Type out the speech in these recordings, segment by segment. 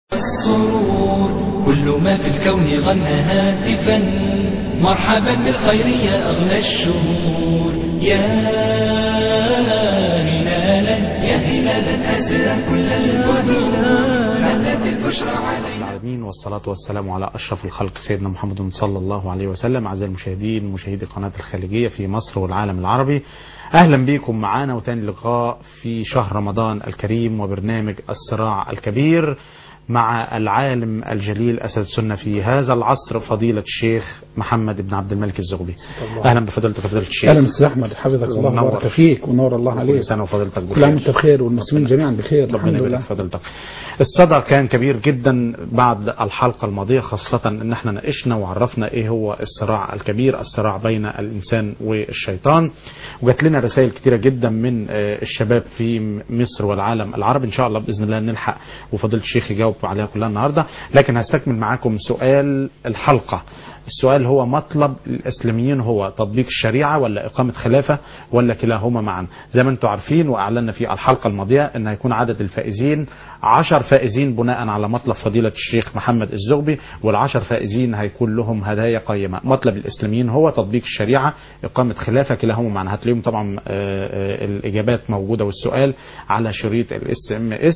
السرور كل ما في الكون غنى هاتفا مرحبا بالخير يا أغلى الشهور يا هلالا يا هلالا أسرى كل البدور حلت البشرى علينا العالمين والصلاة والسلام على أشرف الخلق سيدنا محمد صلى الله عليه وسلم أعزائي المشاهدين مشاهدي قناة الخليجية في مصر والعالم العربي أهلا بكم معانا وتاني لقاء في شهر رمضان الكريم وبرنامج الصراع الكبير مع العالم الجليل أسد السنة في هذا العصر فضيلة الشيخ محمد بن عبد الملك الزغبي أهلا بفضيلتك فضيلة الشيخ اهلا استاذ احمد حفظك الله منور. وبارك فيك ونور الله عليك كل سنة وفضيلتك كل عام بخير وانت بخير والمسلمين جميعا بخير الحمد ربنا يبارك لله في فضيلتك الصدى كان كبير جدا بعد الحلقة الماضية خاصة ان احنا ناقشنا وعرفنا ايه هو الصراع الكبير الصراع بين الانسان والشيطان وجات لنا رسائل كتيرة جدا من آه، الشباب في مصر والعالم العربي ان شاء الله باذن الله نلحق وفضيلة الشيخ يجاوب عليها كلها النهاردة لكن هستكمل معاكم سؤال الحلقة السؤال هو مطلب الاسلاميين هو تطبيق الشريعه ولا اقامه خلافه ولا كلاهما معا زي ما انتم عارفين واعلنا في الحلقه الماضيه ان هيكون عدد الفائزين عشر فائزين بناء على مطلب فضيله الشيخ محمد الزغبي والعشر فائزين هيكون لهم هدايا قيمه مطلب الاسلاميين هو تطبيق الشريعه اقامه خلافه كلاهما معا هتلاقيهم طبعا آه، آه، الاجابات موجوده والسؤال على شريط الاس ام اس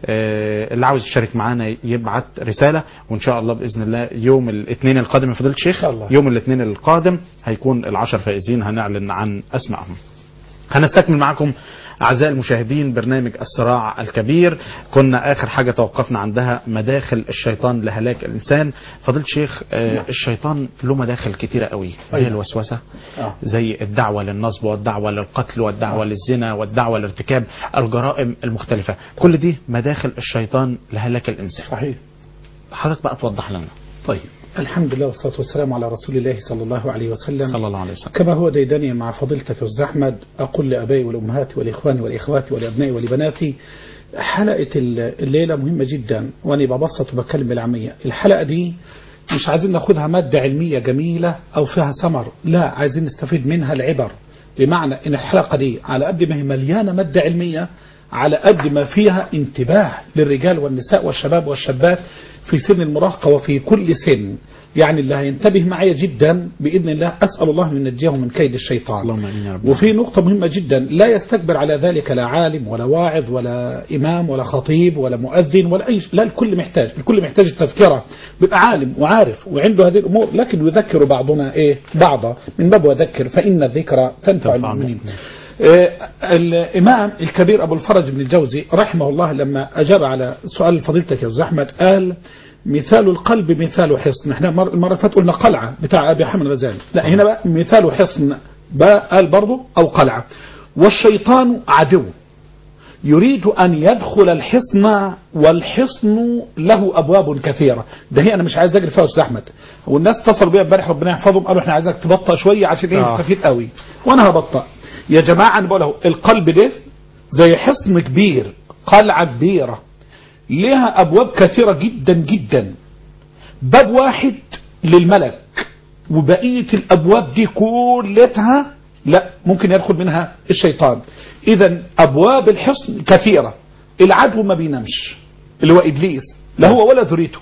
اللي عاوز يشارك معانا يبعت رساله وان شاء الله باذن الله يوم الاثنين القادم يا فضيله الشيخ شاء الله. يوم الاثنين القادم هيكون العشر فائزين هنعلن عن اسمائهم هنستكمل معكم اعزائي المشاهدين برنامج الصراع الكبير كنا اخر حاجه توقفنا عندها مداخل الشيطان لهلاك الانسان فضيله الشيخ آه الشيطان له مداخل كتيره قوي زي أيوة. الوسوسه آه. زي الدعوه للنصب والدعوه للقتل والدعوه للزنا والدعوه لارتكاب الجرائم المختلفه كل دي مداخل الشيطان لهلاك الانسان صحيح حضرتك بقى توضح لنا طيب الحمد لله والصلاه والسلام على رسول الله صلى الله عليه وسلم صلى الله عليه وسلم كما هو ديدني مع فضيلتك يا استاذ احمد اقول لابائي والامهات والاخوان والاخوات ولابنائي ولبناتي حلقه الليله مهمه جدا وانا ببسط وبتكلم بالعاميه الحلقه دي مش عايزين ناخدها ماده علميه جميله او فيها ثمر لا عايزين نستفيد منها العبر بمعنى ان الحلقه دي على قد ما هي مليانه ماده علميه على قد ما فيها انتباه للرجال والنساء والشباب والشابات في سن المراهقه وفي كل سن يعني اللي هينتبه معي جدا باذن الله اسال الله ان ينجيه من كيد الشيطان اللهم امين يا رب وفي نقطة مهمة جدا لا يستكبر على ذلك لا عالم ولا واعظ ولا إمام ولا خطيب ولا مؤذن ولا أي لا الكل محتاج الكل محتاج التذكرة بيبقى عالم وعارف وعنده هذه الأمور لكن يذكر بعضنا إيه بعضا من باب وذكر فإن الذكرى تنفع تنفع المؤمنين آه، الإمام الكبير أبو الفرج بن الجوزي رحمه الله لما أجاب على سؤال فضيلتك يا أستاذ أحمد قال مثال القلب مثال حصن احنا مر- المرة اللي فاتت قلنا قلعة بتاع أبي حامد الغزالي لا هنا بقى مثال حصن بقى قال برضه أو قلعة والشيطان عدو يريد أن يدخل الحصن والحصن له أبواب كثيرة ده هي أنا مش عايز أجري فيها يا أستاذ أحمد والناس اتصلوا بيا امبارح ربنا يحفظهم قالوا إحنا عايزك تبطأ شوية عشان إيه آه. نستفيد قوي وأنا هبطأ يا جماعة أنا بقول أهو القلب ده زي حصن كبير قلعة كبيرة لها أبواب كثيرة جدا جدا باب واحد للملك وبقية الأبواب دي كلها لا ممكن يدخل منها الشيطان إذا أبواب الحصن كثيرة العدو ما بينامش اللي هو إبليس لا هو ولا ذريته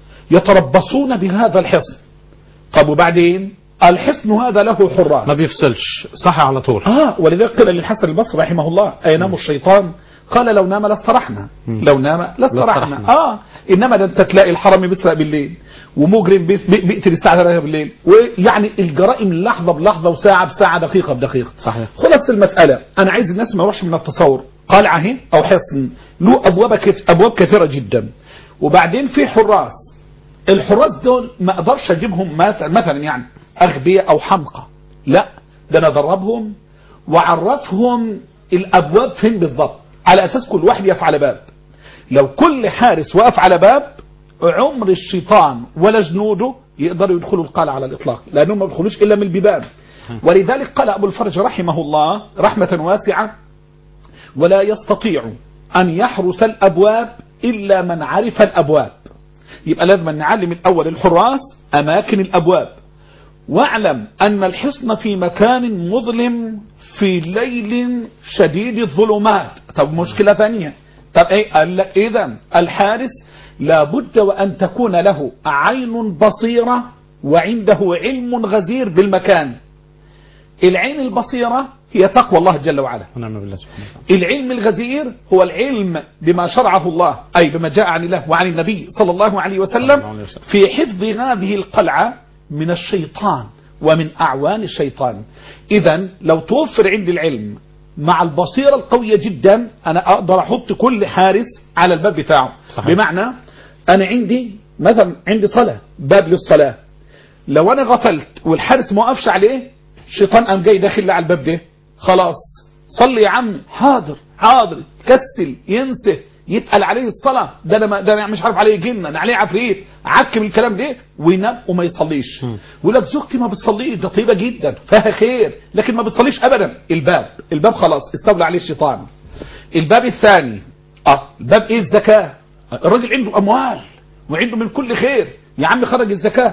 يتربصون بهذا الحصن طب وبعدين الحصن هذا له حراس ما بيفصلش صح على طول اه ولذلك قيل للحسن البصري رحمه الله اينام الشيطان قال لو نام لاسترحنا مم. لو نام لاسترحنا لاسترحنا. اه انما ده انت تلاقي الحرامي بيسرق بالليل ومجرم بي- بي- بيقتل الساعه 3 بالليل ويعني الجرائم لحظه بلحظه وساعه بساعه دقيقه بدقيقه صحيح. خلاص المساله انا عايز الناس ما يروحش من التصور قلعه اهي او حصن له ابواب كث... ابواب كثيره جدا وبعدين في حراس الحراس دول ما اقدرش اجيبهم مثلا مثلا يعني اغبياء او حمقى لا ده انا ادربهم واعرفهم الابواب فين بالضبط على اساس كل واحد يقف على باب لو كل حارس وقف على باب عمر الشيطان ولا جنوده يقدروا يدخلوا القلعة على الإطلاق لأنهم ما بيدخلوش إلا من البيبان ولذلك قال أبو الفرج رحمه الله رحمة واسعة ولا يستطيع أن يحرس الأبواب إلا من عرف الأبواب يبقى لازم نعلم الأول الحراس أماكن الأبواب واعلم أن الحصن في مكان مظلم في ليل شديد الظلمات طب مشكلة ثانية طب ايه قال لك اذا الحارس لابد وأن تكون له عين بصيرة وعنده علم غزير بالمكان العين البصيرة هي تقوى الله جل وعلا ونعم بالله سبحانه وتعالى العلم الغزير هو العلم بما شرعه الله أي بما جاء عن الله وعن النبي صلى الله عليه صلى الله عليه وسلم وسلم. في حفظ هذه القلعة من الشيطان ومن أعوان الشيطان إذا لو توفر عندي العلم مع البصيرة القوية جدا أنا أقدر أحط كل حارس على الباب بتاعه صحيح. بمعنى أنا عندي مثلا عندي صلاة باب للصلاة لو أنا غفلت والحارس ما وقفش عليه الشيطان قام جاي داخل لي على الباب ده خلاص صلي يا عم حاضر حاضر كسل ينسى يتقل عليه الصلاة ده انا ما- ده انا مش عارف عليه جن انا عليه عفريت عكم الكلام ده وينام وما يصليش ويقول لك زوجتي ما بتصليش ده طيبة جدا فيها خير لكن ما بتصليش ابدا الباب الباب خلاص استولى عليه الشيطان الباب الثاني اه الباب ايه الزكاة الراجل عنده اموال وعنده من كل خير يا عم خرج الزكاة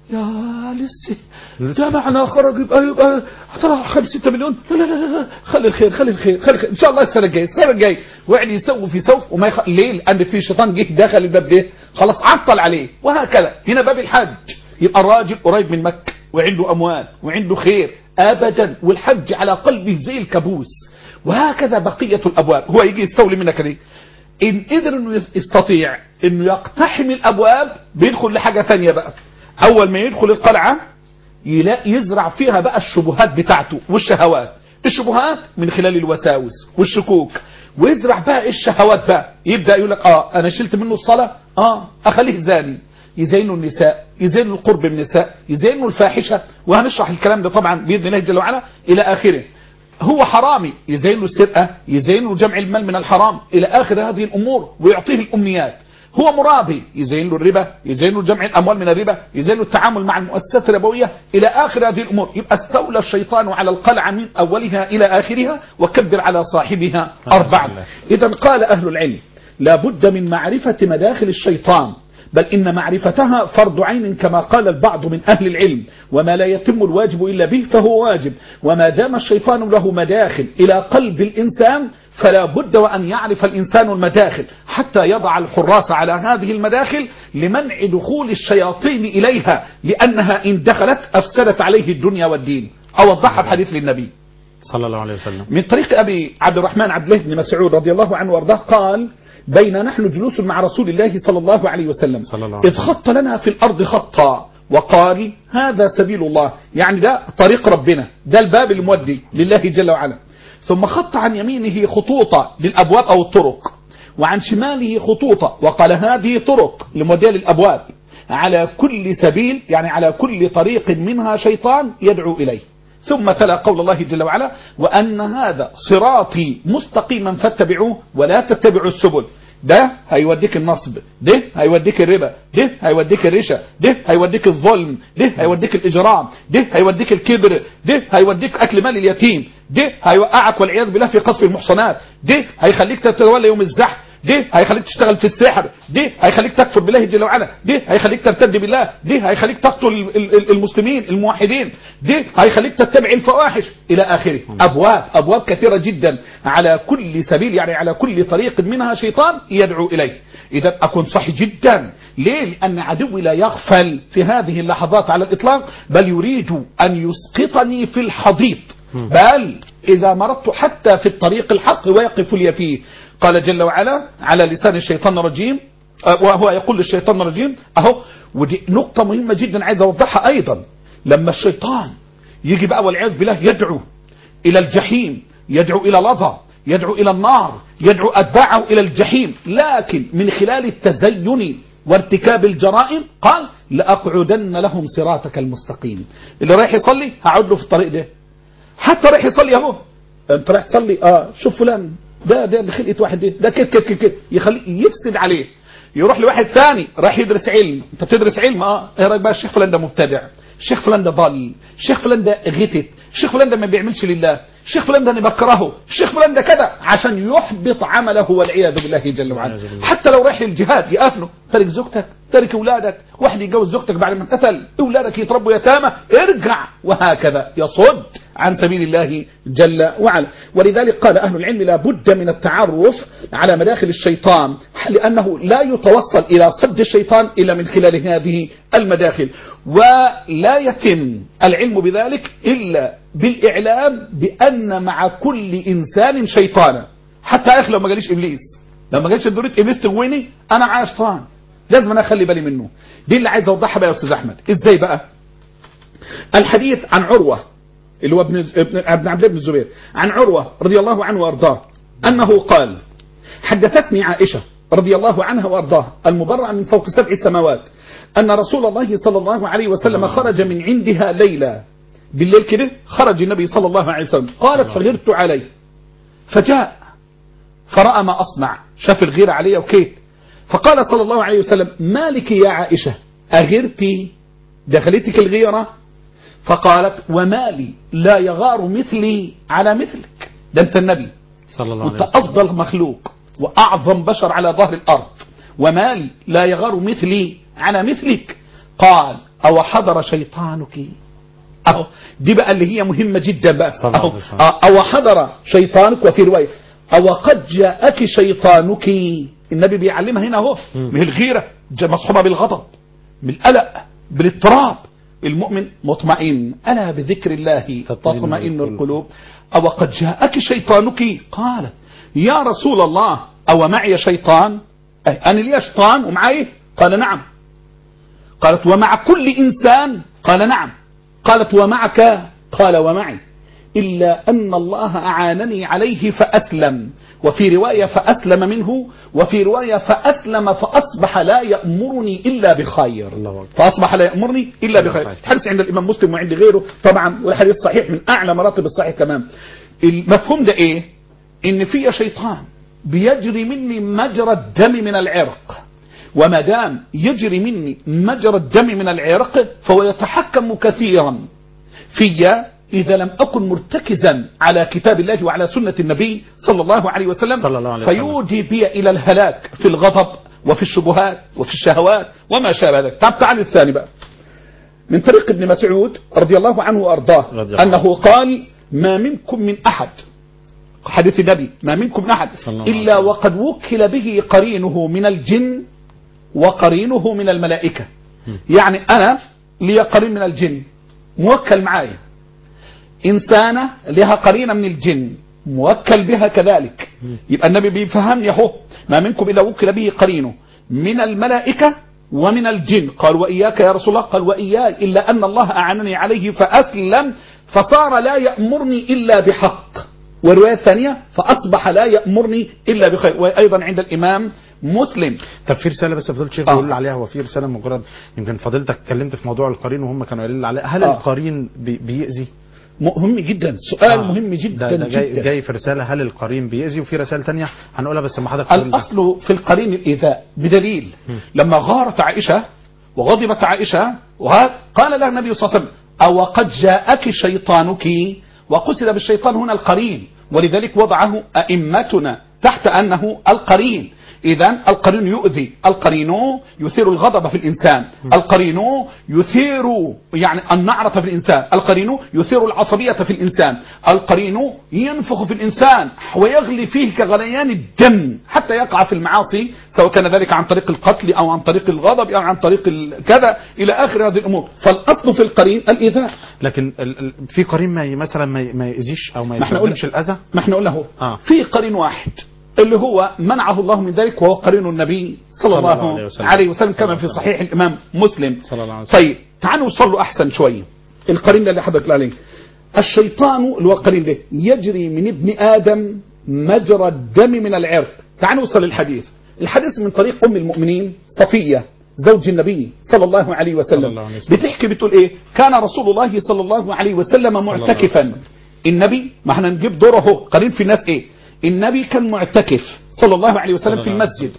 يا لسه ده معنى خرج يبقى يبقى طلع 5 6 مليون لا لا لا لا خلي الخير خلي الخير خلي الخير ان شاء الله السنه الجايه السنه الجايه وقعد يسوي في سوق وما يخ... ليه؟ لان في شيطان جه دخل الباب ده خلاص عطل عليه وهكذا هنا باب الحج يبقى الراجل قريب من مكه وعنده اموال وعنده خير ابدا والحج على قلبه زي الكابوس وهكذا بقيه الابواب هو يجي يستولي منك ليه؟ ان قدر انه يستطيع انه يقتحم الابواب بيدخل لحاجه ثانيه بقى اول ما يدخل القلعه يلاقي يزرع فيها بقى الشبهات بتاعته والشهوات الشبهات من خلال الوساوس والشكوك ويزرع بقى الشهوات بقى يبدا يقول لك اه انا شلت منه الصلاه اه اخليه زاني يزينوا النساء يزينوا القرب من النساء يزينوا الفاحشه وهنشرح الكلام ده طبعا باذن الله جل وعلا الى اخره هو حرامي يزين له السرقة يزين له جمع المال من الحرام إلى آخر هذه الأمور ويعطيه الأمنيات هو مرابي يزين له الربا يزين له جمع الأموال من الربا يزين له التعامل مع المؤسسات الربوية إلى آخر هذه الأمور يبقى استولى الشيطان على القلعة من أولها إلى آخرها وكبر على صاحبها أربعة إذا قال أهل العلم لابد من معرفة مداخل الشيطان بل إن معرفتها فرض عين كما قال البعض من أهل العلم وما لا يتم الواجب إلا به فهو واجب وما دام الشيطان له مداخل إلى قلب الإنسان فلا بد وأن يعرف الإنسان المداخل حتى يضع الحراس على هذه المداخل لمنع دخول الشياطين إليها لأنها إن دخلت أفسدت عليه الدنيا والدين أوضحها بحديث للنبي صلى الله عليه وسلم من طريق أبي عبد الرحمن عبد الله بن مسعود رضي الله عنه وارضاه قال بين نحن جلوس مع رسول الله صلى الله عليه وسلم صلى الله عليه إذ خط لنا في الأرض خطا وقال هذا سبيل الله يعني ده طريق ربنا ده الباب المودي لله جل وعلا ثم خط عن يمينه خطوطا للأبواب أو الطرق وعن شماله خطوطا وقال هذه طرق لمودية للأبواب على كل سبيل يعني على كل طريق منها شيطان يدعو إليه ثم تلا قول الله جل وعلا وأن هذا صراطي مستقيما فاتبعوه ولا تتبعوا السبل ده هيوديك النصب ده هيوديك الربا ده هيوديك الرشا ده هيوديك الظلم ده هيوديك الإجرام ده هيوديك الكبر ده هيوديك أكل مال اليتيم ده هيوقعك والعياذ بالله في قذف المحصنات ده هيخليك تتولى يوم الزحف دي هيخليك تشتغل في السحر دي هيخليك تكفر بالله جل وعلا دي هيخليك ترتد بالله دي هيخليك تقتل ال- ال- المسلمين الموحدين دي هيخليك تتبع الفواحش الى اخره ابواب ابواب كثيره جدا على كل سبيل يعني على كل طريق منها شيطان يدعو اليه اذا اكون صحي جدا ليه لان عدوي لا يغفل في هذه اللحظات على الاطلاق بل يريد ان يسقطني في الحضيض بل إذا مرضت حتى في الطريق الحق ويقف لي فيه قال جل وعلا على لسان الشيطان الرجيم أه، وهو يقول للشيطان الرجيم أهو ودي نقطة مهمة جدا عايز أوضحها أيضا لما الشيطان يجي بقى والعياذ بالله يدعو إلى الجحيم يدعو إلى لظى يدعو إلى النار يدعو أتباعه إلى الجحيم لكن من خلال التزين وارتكاب الجرائم قال لأقعدن لهم صراطك المستقيم اللي رايح يصلي هقعد له في الطريق ده حتى رايح يصلي اهو انت رايح تصلي اه شوف فلان ده ده اللي خلقت واحد ده ده كده كده كده كده يخليه يفسد عليه يروح لواحد ثاني رايح يدرس علم انت بتدرس علم اه ايه رايك بقى الشيخ فلان ده مبتدع الشيخ فلان ده ضل الشيخ فلان ده غتت الشيخ فلان ده ما بيعملش لله الشيخ فلان ده انا بكرهه الشيخ فلان ده كذا عشان يحبط عمله والعياذ بالله جل وعلا والعياذ بالله. حتى لو رايح للجهاد يقافله تارك زوجتك تارك اولادك واحد يتجوز زوجتك بعد ما اتقتل اولادك يتربوا يتامى ارجع وهكذا يصد عن سبيل الله جل وعلا ولذلك قال أهل العلم لا بد من التعرف على مداخل الشيطان لأنه لا يتوصل إلى صد الشيطان إلا من خلال هذه المداخل ولا يتم العلم بذلك إلا بالإعلام بأن مع كل إنسان شيطانا حتى يا أخي لو ما جاليش إبليس لو ما جاليش ذرية إبليس تغويني أنا معايا شيطان لازم أنا أخلي بالي منه دي اللي عايز أوضحها بقى يا أستاذ أحمد إزاي بقى الحديث عن عروة اللي هو ابن ابن ابن عبد الله بن الزبير عن عروة رضي الله عنه وارضاه أنه قال حدثتني عائشة رضي الله عنها وارضاها المبرأة من فوق سبع سماوات أن رسول الله صلى الله عليه وسلم خرج من عندها ليلة بالليل كده خرج النبي صلى الله عليه وسلم قالت فغرت عليه فجاء فرأى ما أصنع شاف الغيرة عليه وكيت فقال صلى الله عليه وسلم ما لك يا عائشة أغرتي دخلتك الغيرة فقالت وما لي لا يغار مثلي على مثلك ده انت النبي صلى الله عليه وانت وسلم افضل مخلوق واعظم بشر على ظهر الارض وما لي لا يغار مثلي على مثلك قال او حضر شيطانك اهو دي بقى اللي هي مهمه جدا بقى صلى الله اهو عليه وسلم. آه، او حضر شيطانك وفي روايه او قد جاءك شيطانك النبي بيعلمها هنا اهو من الغيره جا- مصحوبه بالغضب بالقلق بالاضطراب المؤمن مطمئن الا بذكر الله تطمئن تطمئن القلوب. القلوب او قد جاءك شيطانك قالت يا رسول الله او معي شيطان أي انا لي شيطان ومعي قال نعم قالت ومع كل انسان قال نعم قالت ومعك قال ومعي إلا أن الله أعانني عليه فأسلم وفي رواية فأسلم منه وفي رواية فأسلم فأصبح لا يأمرني إلا بخير الله أكبر. فأصبح لا يأمرني إلا بخير بخير. الحديث عند الإمام مسلم وعند غيره طبعا والحديث صحيح من أعلى مراتب الصحيح كمان المفهوم ده إيه إن في شيطان بيجري مني مجرى الدم من العرق وما دام يجري مني مجرى الدم من العرق فهو يتحكم كثيرا في إذا لم أكن مرتكزا على كتاب الله وعلى سنة النبي صلى الله عليه وسلم صلى الله عليه وسلم. فيودي بي إلى الهلاك في الغضب وفي الشبهات وفي الشهوات وما شابه ذلك طب تعال الثاني بقى من طريق ابن مسعود رضي الله عنه وأرضاه رضي الله أنه قال ما منكم من أحد حديث النبي ما منكم من أحد صلى الله عليه إلا وسلم. وقد وكل به قرينه من الجن وقرينه من الملائكة يعني أنا لي قرين من الجن موكل معايا إنسانة لها قرينة من الجن موكل بها كذلك يبقى النبي بيفهمني اهو ما منكم إلا وكل به قرينه من الملائكة ومن الجن قال وإياك يا رسول الله قال وإياي إلا أن الله أعانني عليه فأسلم فصار لا يأمرني إلا بحق والرواية الثانية فأصبح لا يأمرني إلا بخير وأيضا عند الإمام مسلم طب في رساله بس فضلت الشيخ آه. بيقول لي عليها هو في رساله مجرد يمكن فضيلتك اتكلمت في موضوع القرين وهم كانوا قايلين لي عليها هل آه. القرين بي بيأذي؟ مهم جدا سؤال آه. مهم جدا ده, ده جاي, جدا جاي في رساله هل القرين بيأذي وفي رساله تانية هنقولها بس لما حضرتك تقول ده. الأصل في القرين الإيذاء بدليل لما غارت عائشة وغضبت عائشة وه- قال لها النبي صلى الله عليه وسلم أو قد جاءك شيطانك وقصد بالشيطان هنا القرين ولذلك وضعه أئمتنا تحت أنه القرين إذا القرين يؤذي القرين يثير الغضب في الإنسان القرين يثير يعني النعرة في الإنسان القرين يثير العصبية في الإنسان القرين ينفخ في الإنسان ويغلي فيه كغليان الدم حتى يقع في المعاصي سواء كان ذلك عن طريق القتل أو عن طريق الغضب أو عن طريق ال- كذا إلى آخر هذه الأمور فالأصل في القرين الإيذاء لكن ال ال في قرين ما ي- مثلا ما ي- ما يأذيش او ما ما احنا قلنا- يسببش الاذى ما احنا قلنا هو آه. في قرين واحد اللي هو منعه الله من ذلك وهو قرين النبي صلى, صلى الله, الله عليه وسلم. عليه وسلم صلى كما الله في عليه صحيح الإمام مسلم صلى الله عليه وسلم. طيب تعالوا نوصل له أحسن شوية القرين ده اللي حضرتك قلت عليه الشيطان اللي هو القرين ده يجري من ابن آدم مجرى الدم من العرق تعالوا نوصل للحديث الحديث من طريق أم المؤمنين صفية زوج النبي صلى الله عليه صلى وسلم الله عليه وسلم. بتحكي بتقول ايه كان رسول الله صلى الله عليه وسلم الله عليه معتكفا وسلم. النبي ما احنا نجيب دوره اهو قرين في الناس ايه النبي كان معتكف صلى الله عليه وسلم صلى في الله عليه المسجد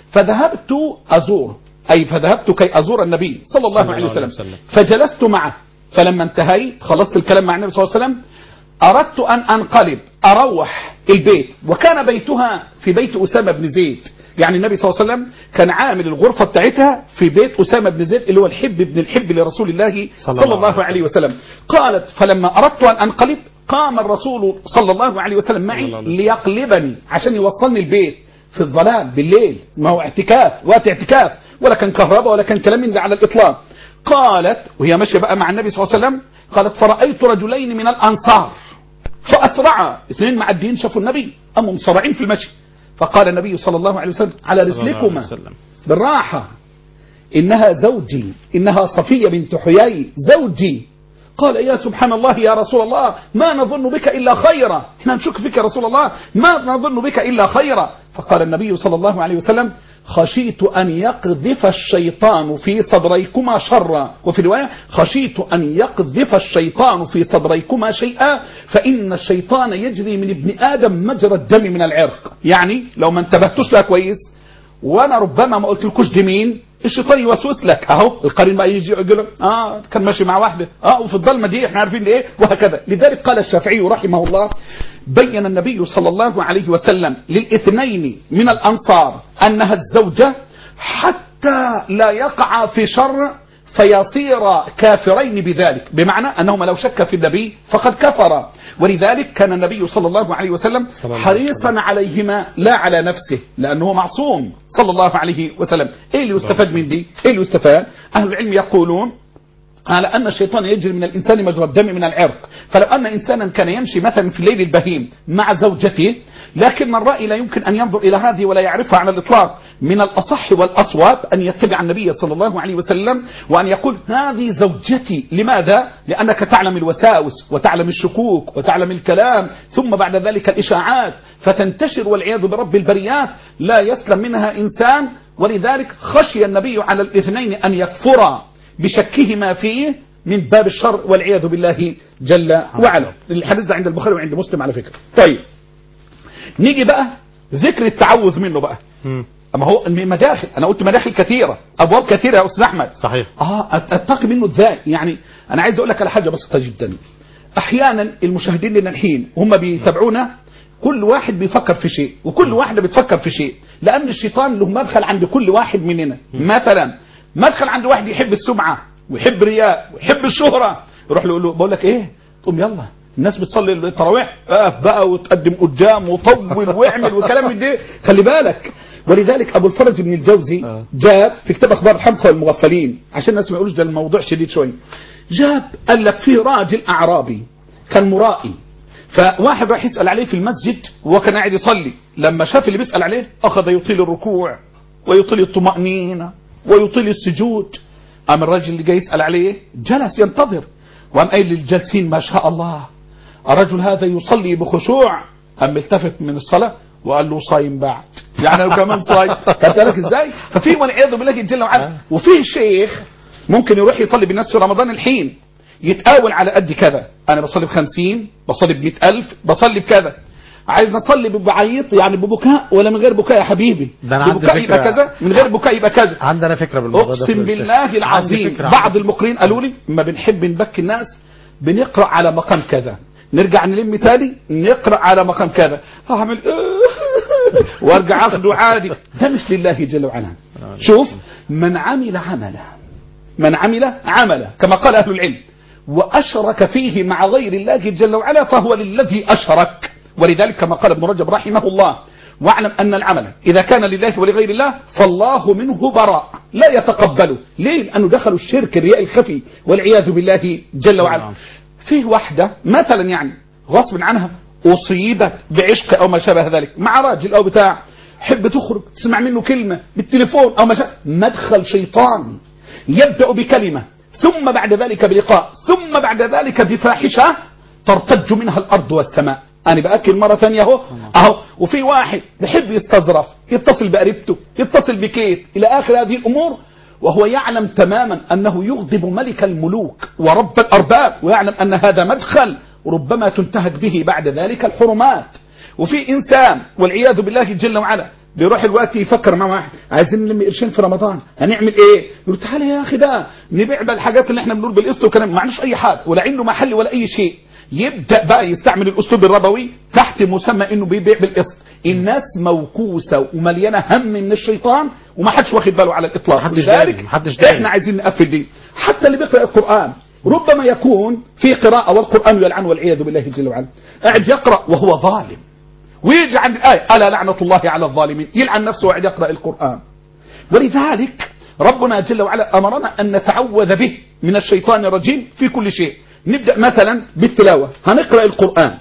فذهبت ازور اي فذهبت كي ازور النبي صلى الله صلى عليه الله عليه وسلم وسلم. فجلست معه فلما انتهيت خلصت الكلام مع النبي صلى الله عليه وسلم اردت ان انقلب اروح البيت وكان بيتها في بيت اسامه بن زيد يعني النبي صلى الله عليه وسلم كان عامل الغرفة بتاعتها في بيت أسامة بن زيد اللي هو الحب بن الحب لرسول الله صلى صلى الله الله عليه عليه وسلم قالت فلما أردت أن أنقلب قام الرسول صلى الله عليه وسلم معي صلى الله عليه وسلم. ليقلبني عشان يوصلني البيت في الظلام بالليل ما هو اعتكاف وقت اعتكاف ولا كان كهرباء ولا كان كلام من ده على الإطلاق قالت وهي ماشية بقى مع النبي صلى الله عليه وسلم قالت فرأيت رجلين من الأنصار فأسرعا اثنين معديين شافوا النبي أم مسرعين في المشي فقال النبي صلى الله عليه وسلم على صلى الله عليه رسلكما وسلم. بالراحة إنها زوجي إنها صفية بنت حيي زوجي قال يا سبحان الله يا رسول الله ما نظن بك إلا خيرا احنا نشك فيك يا رسول الله ما نظن بك إلا خيرا فقال النبي صلى الله عليه وسلم خشيت أن يقذف الشيطان في صدريكما شرا وفي رواية خشيت أن يقذف الشيطان في صدريكما شيئا فإن الشيطان يجري من ابن آدم مجرى الدم من العرق يعني لو ما انتبهتوش لها كويس وانا ربما ما قلتلكوش دي مين الشيطان يوسوس لك اهو القرين بقى يجي يقول لك اه كان ماشي مع واحده اه وفي الضلمه دي احنا عارفين ايه وهكذا لذلك قال الشافعي رحمه الله بين النبي صلى الله عليه وسلم للاثنين من الانصار انها الزوجه حتى لا يقع في شر فيصير كافرين بذلك بمعنى أنهما لو شك في النبي فقد كفر ولذلك كان النبي صلى الله عليه وسلم صلى الله عليه حريصا عليهما لا على نفسه لأنه معصوم صلى الله عليه وسلم إيه اللي يستفاد من دي إيه اللي يستفاد أهل العلم يقولون على أن الشيطان يجري من الإنسان مجرى الدم من العرق فلو أن إنسانا كان يمشي مثلا في الليل البهيم مع زوجته لكن الرأي لا يمكن أن ينظر إلى هذه ولا يعرفها على الإطلاق من الأصح والأصواب أن يتبع النبي صلى الله عليه وسلم وأن يقول هذه زوجتي لماذا؟ لأنك تعلم الوساوس وتعلم الشكوك وتعلم الكلام ثم بعد ذلك الإشاعات فتنتشر والعياذ برب البريات لا يسلم منها إنسان ولذلك خشي النبي على الاثنين أن يكفرا بشكهما فيه من باب الشر والعياذ بالله جل وعلا الحديث ده عند البخاري وعند مسلم على فكرة طيب نيجي بقى ذكر التعوذ منه بقى مم. اما هو مداخل انا قلت مداخل كثيره ابواب كثيره يا استاذ احمد صحيح اه أت- اتقي منه ازاي يعني انا عايز اقول لك على حاجه بسيطه جدا احيانا المشاهدين لنا الحين وهم بيتابعونا كل واحد بيفكر في شيء وكل واحده بتفكر في شيء لان الشيطان له مدخل عند كل واحد مننا مثلا مدخل عند واحد يحب السمعه ويحب الرياء ويحب الشهره يروح له يقول له بقول لك ايه قوم يلا الناس بتصلي التراويح اقف بقى وتقدم قدام وطول واعمل وكلام من ده خلي بالك ولذلك ابو الفرج بن الجوزي آه. جاب في كتاب اخبار الحمقى والمغفلين عشان الناس ما يقولوش ده الموضوع شديد شويه جاب قال لك في راجل اعرابي كان مرائي فواحد راح يسال عليه في المسجد وهو كان قاعد يصلي لما شاف اللي بيسال عليه اخذ يطيل الركوع ويطيل الطمانينه ويطيل السجود قام الراجل اللي جاي يسال عليه جلس ينتظر وقام قايل للجالسين ما شاء الله الرجل هذا يصلي بخشوع قام التفت من الصلاه وقال له صايم بعد يعني انا كمان صايم خدت بالك ازاي ففي والعياذ بالله جل وعلا وفيه شيخ ممكن يروح يصلي بالناس في رمضان الحين يتقاول على قد كذا انا بصلي بخمسين بصلي بمئة ألف بصلي بكذا عايز نصلي بعيط يعني ببكاء ولا من غير بكاء يا حبيبي ده أنا عندي ببكاء يبقى فكرة. كذا من غير بكاء يبقى كذا عندنا فكره بالموضوع ده اقسم في الشيخ. بالله عندي العظيم فكرة بعض عندي. المقرين قالوا لي ما بنحب نبكي الناس بنقرا على مقام كذا نرجع نلم تاني نقرا على مقام كذا اعمل وارجع اخده عادي ده مش لله جل وعلا شوف من عمل عملا من عمل عملا كما قال اهل العلم واشرك فيه مع غير الله جل وعلا فهو للذي اشرك ولذلك كما قال ابن رجب رحمه الله واعلم ان العمل اذا كان لله ولغير الله فالله منه براء لا يتقبله ليه لانه دخلوا الشرك الرياء الخفي والعياذ بالله جل وعلا نعم. فيه واحده مثلا يعني غصب عنها اصيبت بعشق او ما شابه ذلك مع راجل او بتاع حب تخرج تسمع منه كلمه بالتليفون او ما شابه مدخل شيطان يبدا بكلمه ثم بعد ذلك بلقاء ثم بعد ذلك بفاحشه ترتج منها الارض والسماء انا باكل مره ثانيه اهو اهو وفي واحد بيحب يستظرف يتصل بقريبته يتصل بكيت الى اخر هذه الامور وهو يعلم تماما انه يغضب ملك الملوك ورب الارباب ويعلم ان هذا مدخل ربما تنتهك به بعد ذلك الحرمات وفي انسان والعياذ بالله جل وعلا بيروح الوقت يفكر مع واحد عايزين نلم قرشين في رمضان هنعمل ايه؟ يقول تعالى يا اخي بقى نبيع بقى الحاجات اللي احنا بنقول بالقسط وكلام معلوش اي حاجه ولا عنده محل ولا اي شيء يبدا بقى يستعمل الاسلوب الربوي تحت مسمى انه بيبيع بالقسط الناس موكوسه ومليانه هم من الشيطان وما حدش واخد باله على الاطلاق محدش ولذلك داري، محدش داري. احنا عايزين نقفل دي حتى اللي بيقرا القران ربما يكون في قراءه والقران يلعن والعياذ بالله جل وعلا قاعد يقرا وهو ظالم ويجي عند الايه الا لعنه الله على الظالمين يلعن نفسه وقاعد يقرا القران ولذلك ربنا جل وعلا امرنا ان نتعوذ به من الشيطان الرجيم في كل شيء نبدا مثلا بالتلاوه هنقرا القران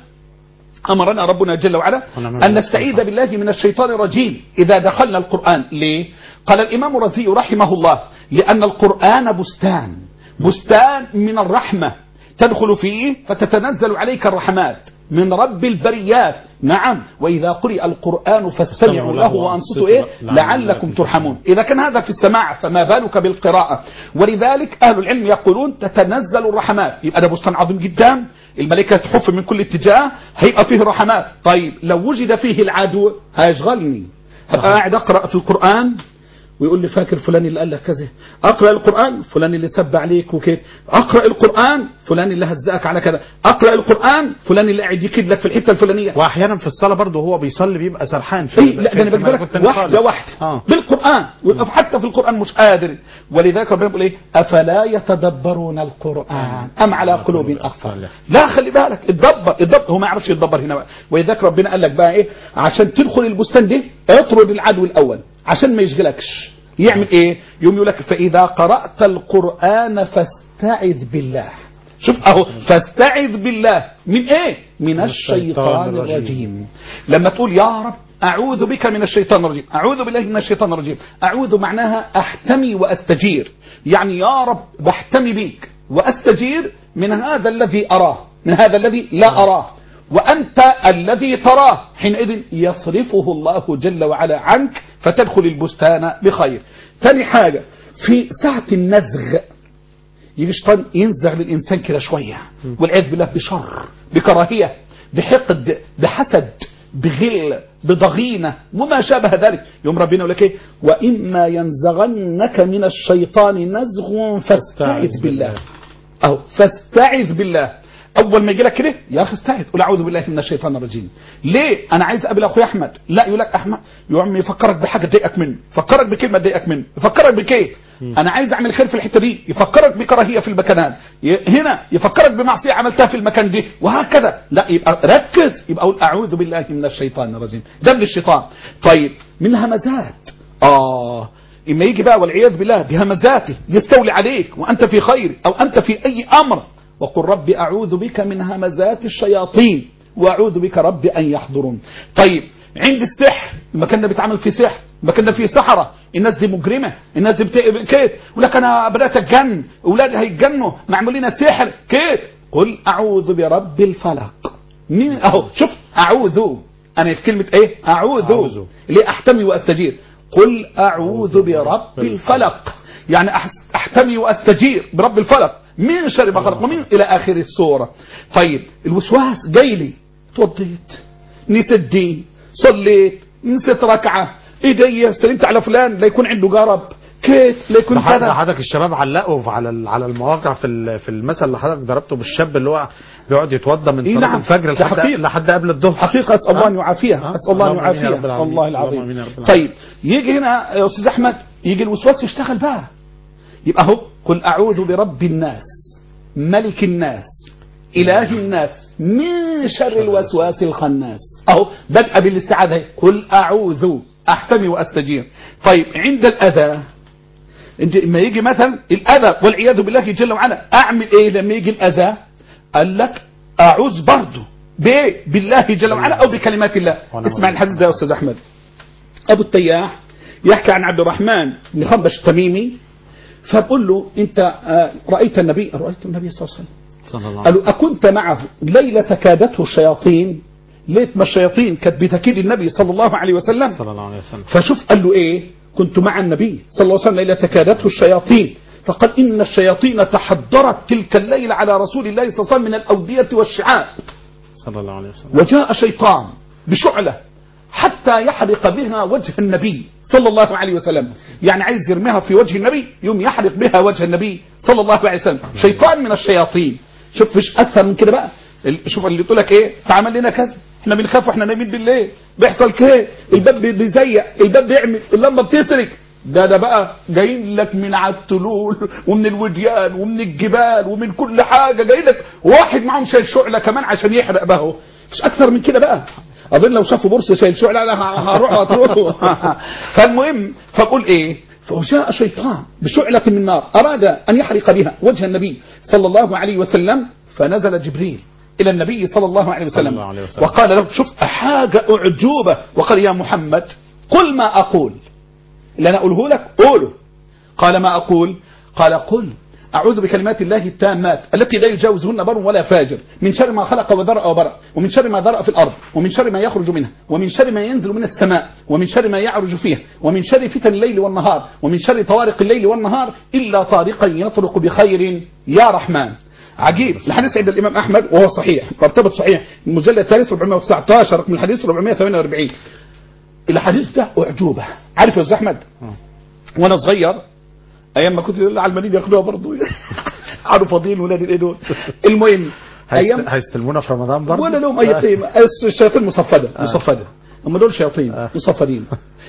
امرنا ربنا جل وعلا ونعم ان نستعيذ بالله من الشيطان الرجيم اذا دخلنا القران ليه قال الامام الرزي رحمه الله لان القران بستان بستان من الرحمه تدخل فيه فتتنزل عليك الرحمات من رب البريات نعم وإذا قرئ القرآن فاستمعوا له وأنصتوا إيه لعلكم ترحمون إذا كان هذا في السماع فما بالك بالقراءة ولذلك أهل العلم يقولون تتنزل الرحمات يبقى ده بستان عظيم جدا الملائكة تحف من كل اتجاه هيبقى فيه رحمات طيب لو وجد فيه العدو هيشغلني هبقى قاعد أقرأ في القرآن ويقول لي فاكر فلان اللي قال لك كذا اقرا القران فلان اللي سب عليك وكده اقرا القران فلان اللي هزقك على كذا اقرا القران فلان اللي قاعد يكيد لك في الحته الفلانيه واحيانا في الصلاه برضه هو بيصلي بيبقى سرحان في اي لا ده انا في بجيب لك ملكوت تاني واحده خالص. واحده اه بالقران ويبقى حتى في القران مش قادر ولذلك ربنا بيقول ايه افلا يتدبرون القران ام على قلوب اقفالها لا خلي بالك اتدبر اتدبر هو ما يعرفش يتدبر هنا بقى ولذلك ربنا قال لك بقى ايه عشان تدخل البستان ده اطرد العدو الاول عشان ما يشغلكش يعمل ايه يوم يقول لك فاذا قرات القران فاستعذ بالله شوف اهو فاستعذ بالله من ايه من الشيطان الرجيم لما تقول يا رب أعوذ بك من الشيطان الرجيم أعوذ بالله من الشيطان الرجيم أعوذ معناها أحتمي وأستجير يعني يا رب بحتمي بيك وأستجير من هذا الذي أراه من هذا الذي لا أراه وأنت الذي تراه حينئذ يصرفه الله جل وعلا عنك فتدخل البستان بخير ثاني حاجة في ساعة النزغ يجي الشيطان ينزغ للإنسان كده شوية والعياذ بالله بشر بكراهية بحقد بحسد بغل بضغينة وما شابه ذلك يوم ربنا يقول لك ايه وإما ينزغنك من الشيطان نزغ فاستعذ بالله أو فاستعذ بالله اول ما يجي لك كده يا اخي استعذ قول اعوذ بالله من الشيطان الرجيم ليه انا عايز اقابل اخويا احمد لا يقول لك احمد يا عم يفكرك بحاجه تضايقك منه يفكرك بكلمه تضايقك منه يفكرك بكيه انا عايز اعمل خير في الحته دي يفكرك بكراهيه في المكان ي- هنا يفكرك بمعصيه عملتها في المكان ده وهكذا لا يبقى ركز يبقى اقول اعوذ بالله من الشيطان الرجيم ده من الشيطان طيب من همزات اه اما يجي بقى والعياذ بالله بهمزاته يستولي عليك وانت في خير او انت في اي امر وقل رب أعوذ بك من همزات الشياطين وأعوذ بك رب أن يحضرون طيب عند السحر المكان ده بيتعمل فيه سحر المكان ده فيه سحرة الناس دي مجرمة الناس دي بت... كيف يقول لك أنا بدأت أتجن أولادي هيتجنوا معمول لنا سحر كيف قل أعوذ برب الفلق مين أهو شوف أعوذ أنا في كلمة إيه أعوذ أعوذ. ليه أحتمي وأستجير قل أعوذ برب الفلق يعني أحس- أحتمي وأستجير برب الفلق من شر ما خلق ومن إلى آخر السورة طيب الوسواس جاي لي توضيت نسيت دين صليت نسيت ركعة ايدي سلمت على فلان لا يكون عنده جرب كيف لا يكون ده حد- ده كذا حضرتك الشباب علقوا على ال- على المواقع في ال- في المثل اللي حضرتك ضربته بالشاب اللي هو بيقعد يتوضى من إيه صلاه نعم. الفجر ده لحد حقيقة. لحد قبل الظهر حقيقة أسأل الله أن ها؟ يعافيها ها؟ أسأل الله أن اللهم آمين يا رب يعافيها العالمين. الله اللهم العظيم آمين يا رب العالمين. طيب يجي هنا يا أستاذ أحمد يجي الوسواس يشتغل بقى يبقى هو قل أعوذ برب الناس ملك الناس إله الناس من شر الوسواس الخناس أهو بدأ بالاستعاذة قل أعوذ أحتمي وأستجير طيب عند الأذى انت لما يجي مثلا الاذى والعياذ بالله جل وعلا اعمل ايه لما يجي الاذى قال لك اعوذ برضه بايه بالله جل وعلا او بكلمات الله ونعم اسمع الحديث ده يا استاذ احمد ابو التياح يحكي عن عبد الرحمن بن خنبش التميمي فبقول له انت آه، رايت النبي رايت النبي صلى الله عليه وسلم صلى الله عليه قالوا أكنت معه ليلة كادته الشياطين ليلة ما الشياطين كانت بتكيد النبي صلى الله عليه وسلم صلى الله عليه وسلم فشوف قال له ايه كنت مع النبي صلى الله عليه وسلم ليلة كادته الشياطين فقال إن الشياطين تحضرت تلك الليلة على رسول الله صلى الله عليه وسلم من الأودية والشعاب صلى الله عليه وسلم وجاء شيطان بشعلة حتى يحرق بها وجه النبي صلى الله عليه وسلم يعني عايز يرميها في وجه النبي يوم يحرق بها وجه النبي صلى الله عليه وسلم شيطان من الشياطين شوف مش أكثر من كده بقى ال- شوف اللي تقول لك ايه تعمل لنا كذا احنا بنخاف واحنا نايمين بالليل بيحصل كده الباب بي- بيزيق الباب بيعمل اللمبه بتسرق ده ده بقى جايين لك من على التلول ومن الوديان ومن الجبال ومن كل حاجه جاي لك واحد معاهم شايل شعله كمان عشان يحرق بقى هو مش اكتر من كده بقى اظن لو شافوا بورصه شايل شعله لا ه- هروح واطرده فالمهم فبقول ايه فجاء شيطان بشعلة من نار أراد أن يحرق بها وجه النبي صلى الله عليه وسلم فنزل جبريل إلى النبي صلى الله عليه وسلم, الله عليه وسلم. وقال له شوف حاجة أعجوبة وقال يا محمد قل ما أقول اللي أنا أقوله لك قوله قال ما أقول قال قل أعوذ بكلمات الله التامات التي لا يجاوزهن بر ولا فاجر من شر ما خلق وذرأ وبرأ ومن شر ما ذرأ في الأرض ومن شر ما يخرج منها ومن شر ما ينزل من السماء ومن شر ما يعرج فيها ومن شر فتن الليل والنهار ومن شر طوارق الليل والنهار إلا طارقا يطرق بخير يا رحمن عجيب الحديث عند الإمام أحمد وهو صحيح مرتبط صحيح المجلد الثالث 419 رقم الحديث 448 الحديث ده أعجوبة عارف يا أستاذ أحمد وانا صغير ايام ما كنت العلمانيين ياخدوها برضه عارف فاضيين ولاد الايه دول المهم هيست- ايام هيستلمونا في رمضان برضه ولا لهم اي قيمه الشياطين مصفده مصفده هم دول شياطين آه. مصفدين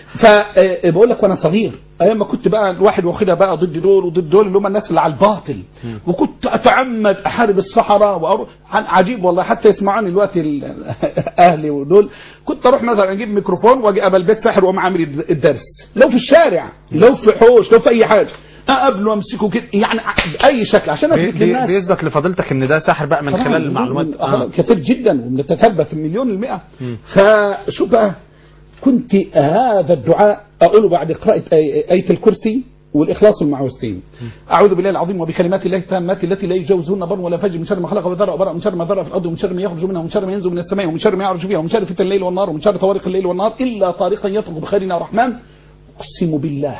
فبقول لك وانا صغير ايام ما كنت بقى الواحد واخدها بقى ضد دول وضد دول اللي هم الناس اللي على الباطل وكنت اتعمد احارب الصحراء وأروح عن- عجيب والله حتى يسمعوني دلوقتي ال- اهلي ودول كنت اروح مثلا اجيب ميكروفون واجي قبل بيت ساحر واقوم عامل الد- الدرس لو في الشارع لو في حوش لو في اي حاجه اقابله امسكه كده يعني ع- باي شكل عشان بي- اثبت بي- للناس بيثبت لفضيلتك ان ده ساحر بقى من طبعاً خلال المعلومات آه. آه. كثير جدا وبنتثبت مليون المئة فشو بقى كنت هذا الدعاء أقوله بعد قراءة آي- آية الكرسي والإخلاص والمعوذتين أعوذ بالله العظيم وبكلمات الله التامات التي لا يجاوزهن بر ولا فجر من شر ما خلق وذرأ وبرأ من شر ما ذرأ في الأرض ومن شر ما يخرج منها ومن شر ما ينزل من السماء ومن شر ما يعرج فيها ومن شر فتن الليل والنار ومن شر طوارق الليل والنار إلا طارقا يطرق بخيرنا الرحمن أقسم بالله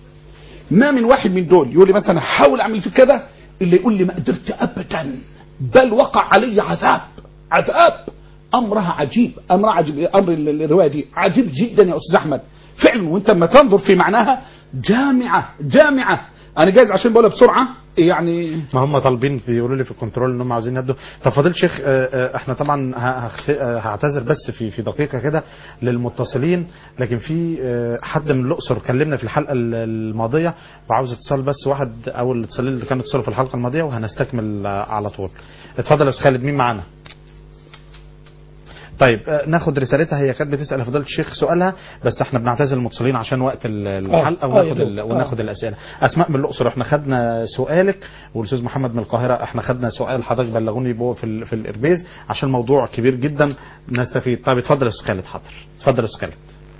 ما من واحد من دول يقول لي مثلا حاول اعمل في كده اللي يقول لي ما قدرت ابدا بل وقع علي عذاب عذاب امرها عجيب امرها عجيب امر ال- ال- الروايه دي عجيب جدا يا استاذ احمد فعلا وانت لما تنظر في معناها جامعه جامعه انا جايز عشان بقولها بسرعه يعني ما هم طالبين بيقولوا لي في الكنترول ان هم عاوزين يدوا طب فضيله الشيخ آه، آه، احنا طبعا ه- هخ- آه، هعتذر بس في في دقيقه كده للمتصلين لكن في آه، حد من الاقصر كلمنا في الحلقه ال- الماضيه وعاوز اتصال بس واحد او الاتصالين اللي كانوا اتصلوا في الحلقه الماضيه وهنستكمل آه، على طول اتفضل يا استاذ خالد مين معانا طيب آه، ناخد رسالتها هي كانت بتسال يا فضيله الشيخ سؤالها بس احنا بنعتذر المتصلين عشان وقت ال- الحلقه آه، وناخد يا ال- دوب. وناخد الاسئله اسماء من الاقصر احنا خدنا سؤالك والاستاذ محمد من القاهره احنا خدنا سؤال حضرتك بلغوني بيه في ال- في الاربيز عشان موضوع كبير جدا نستفيد طيب اتفضل يا استاذ خالد حاضر اتفضل يا استاذ خالد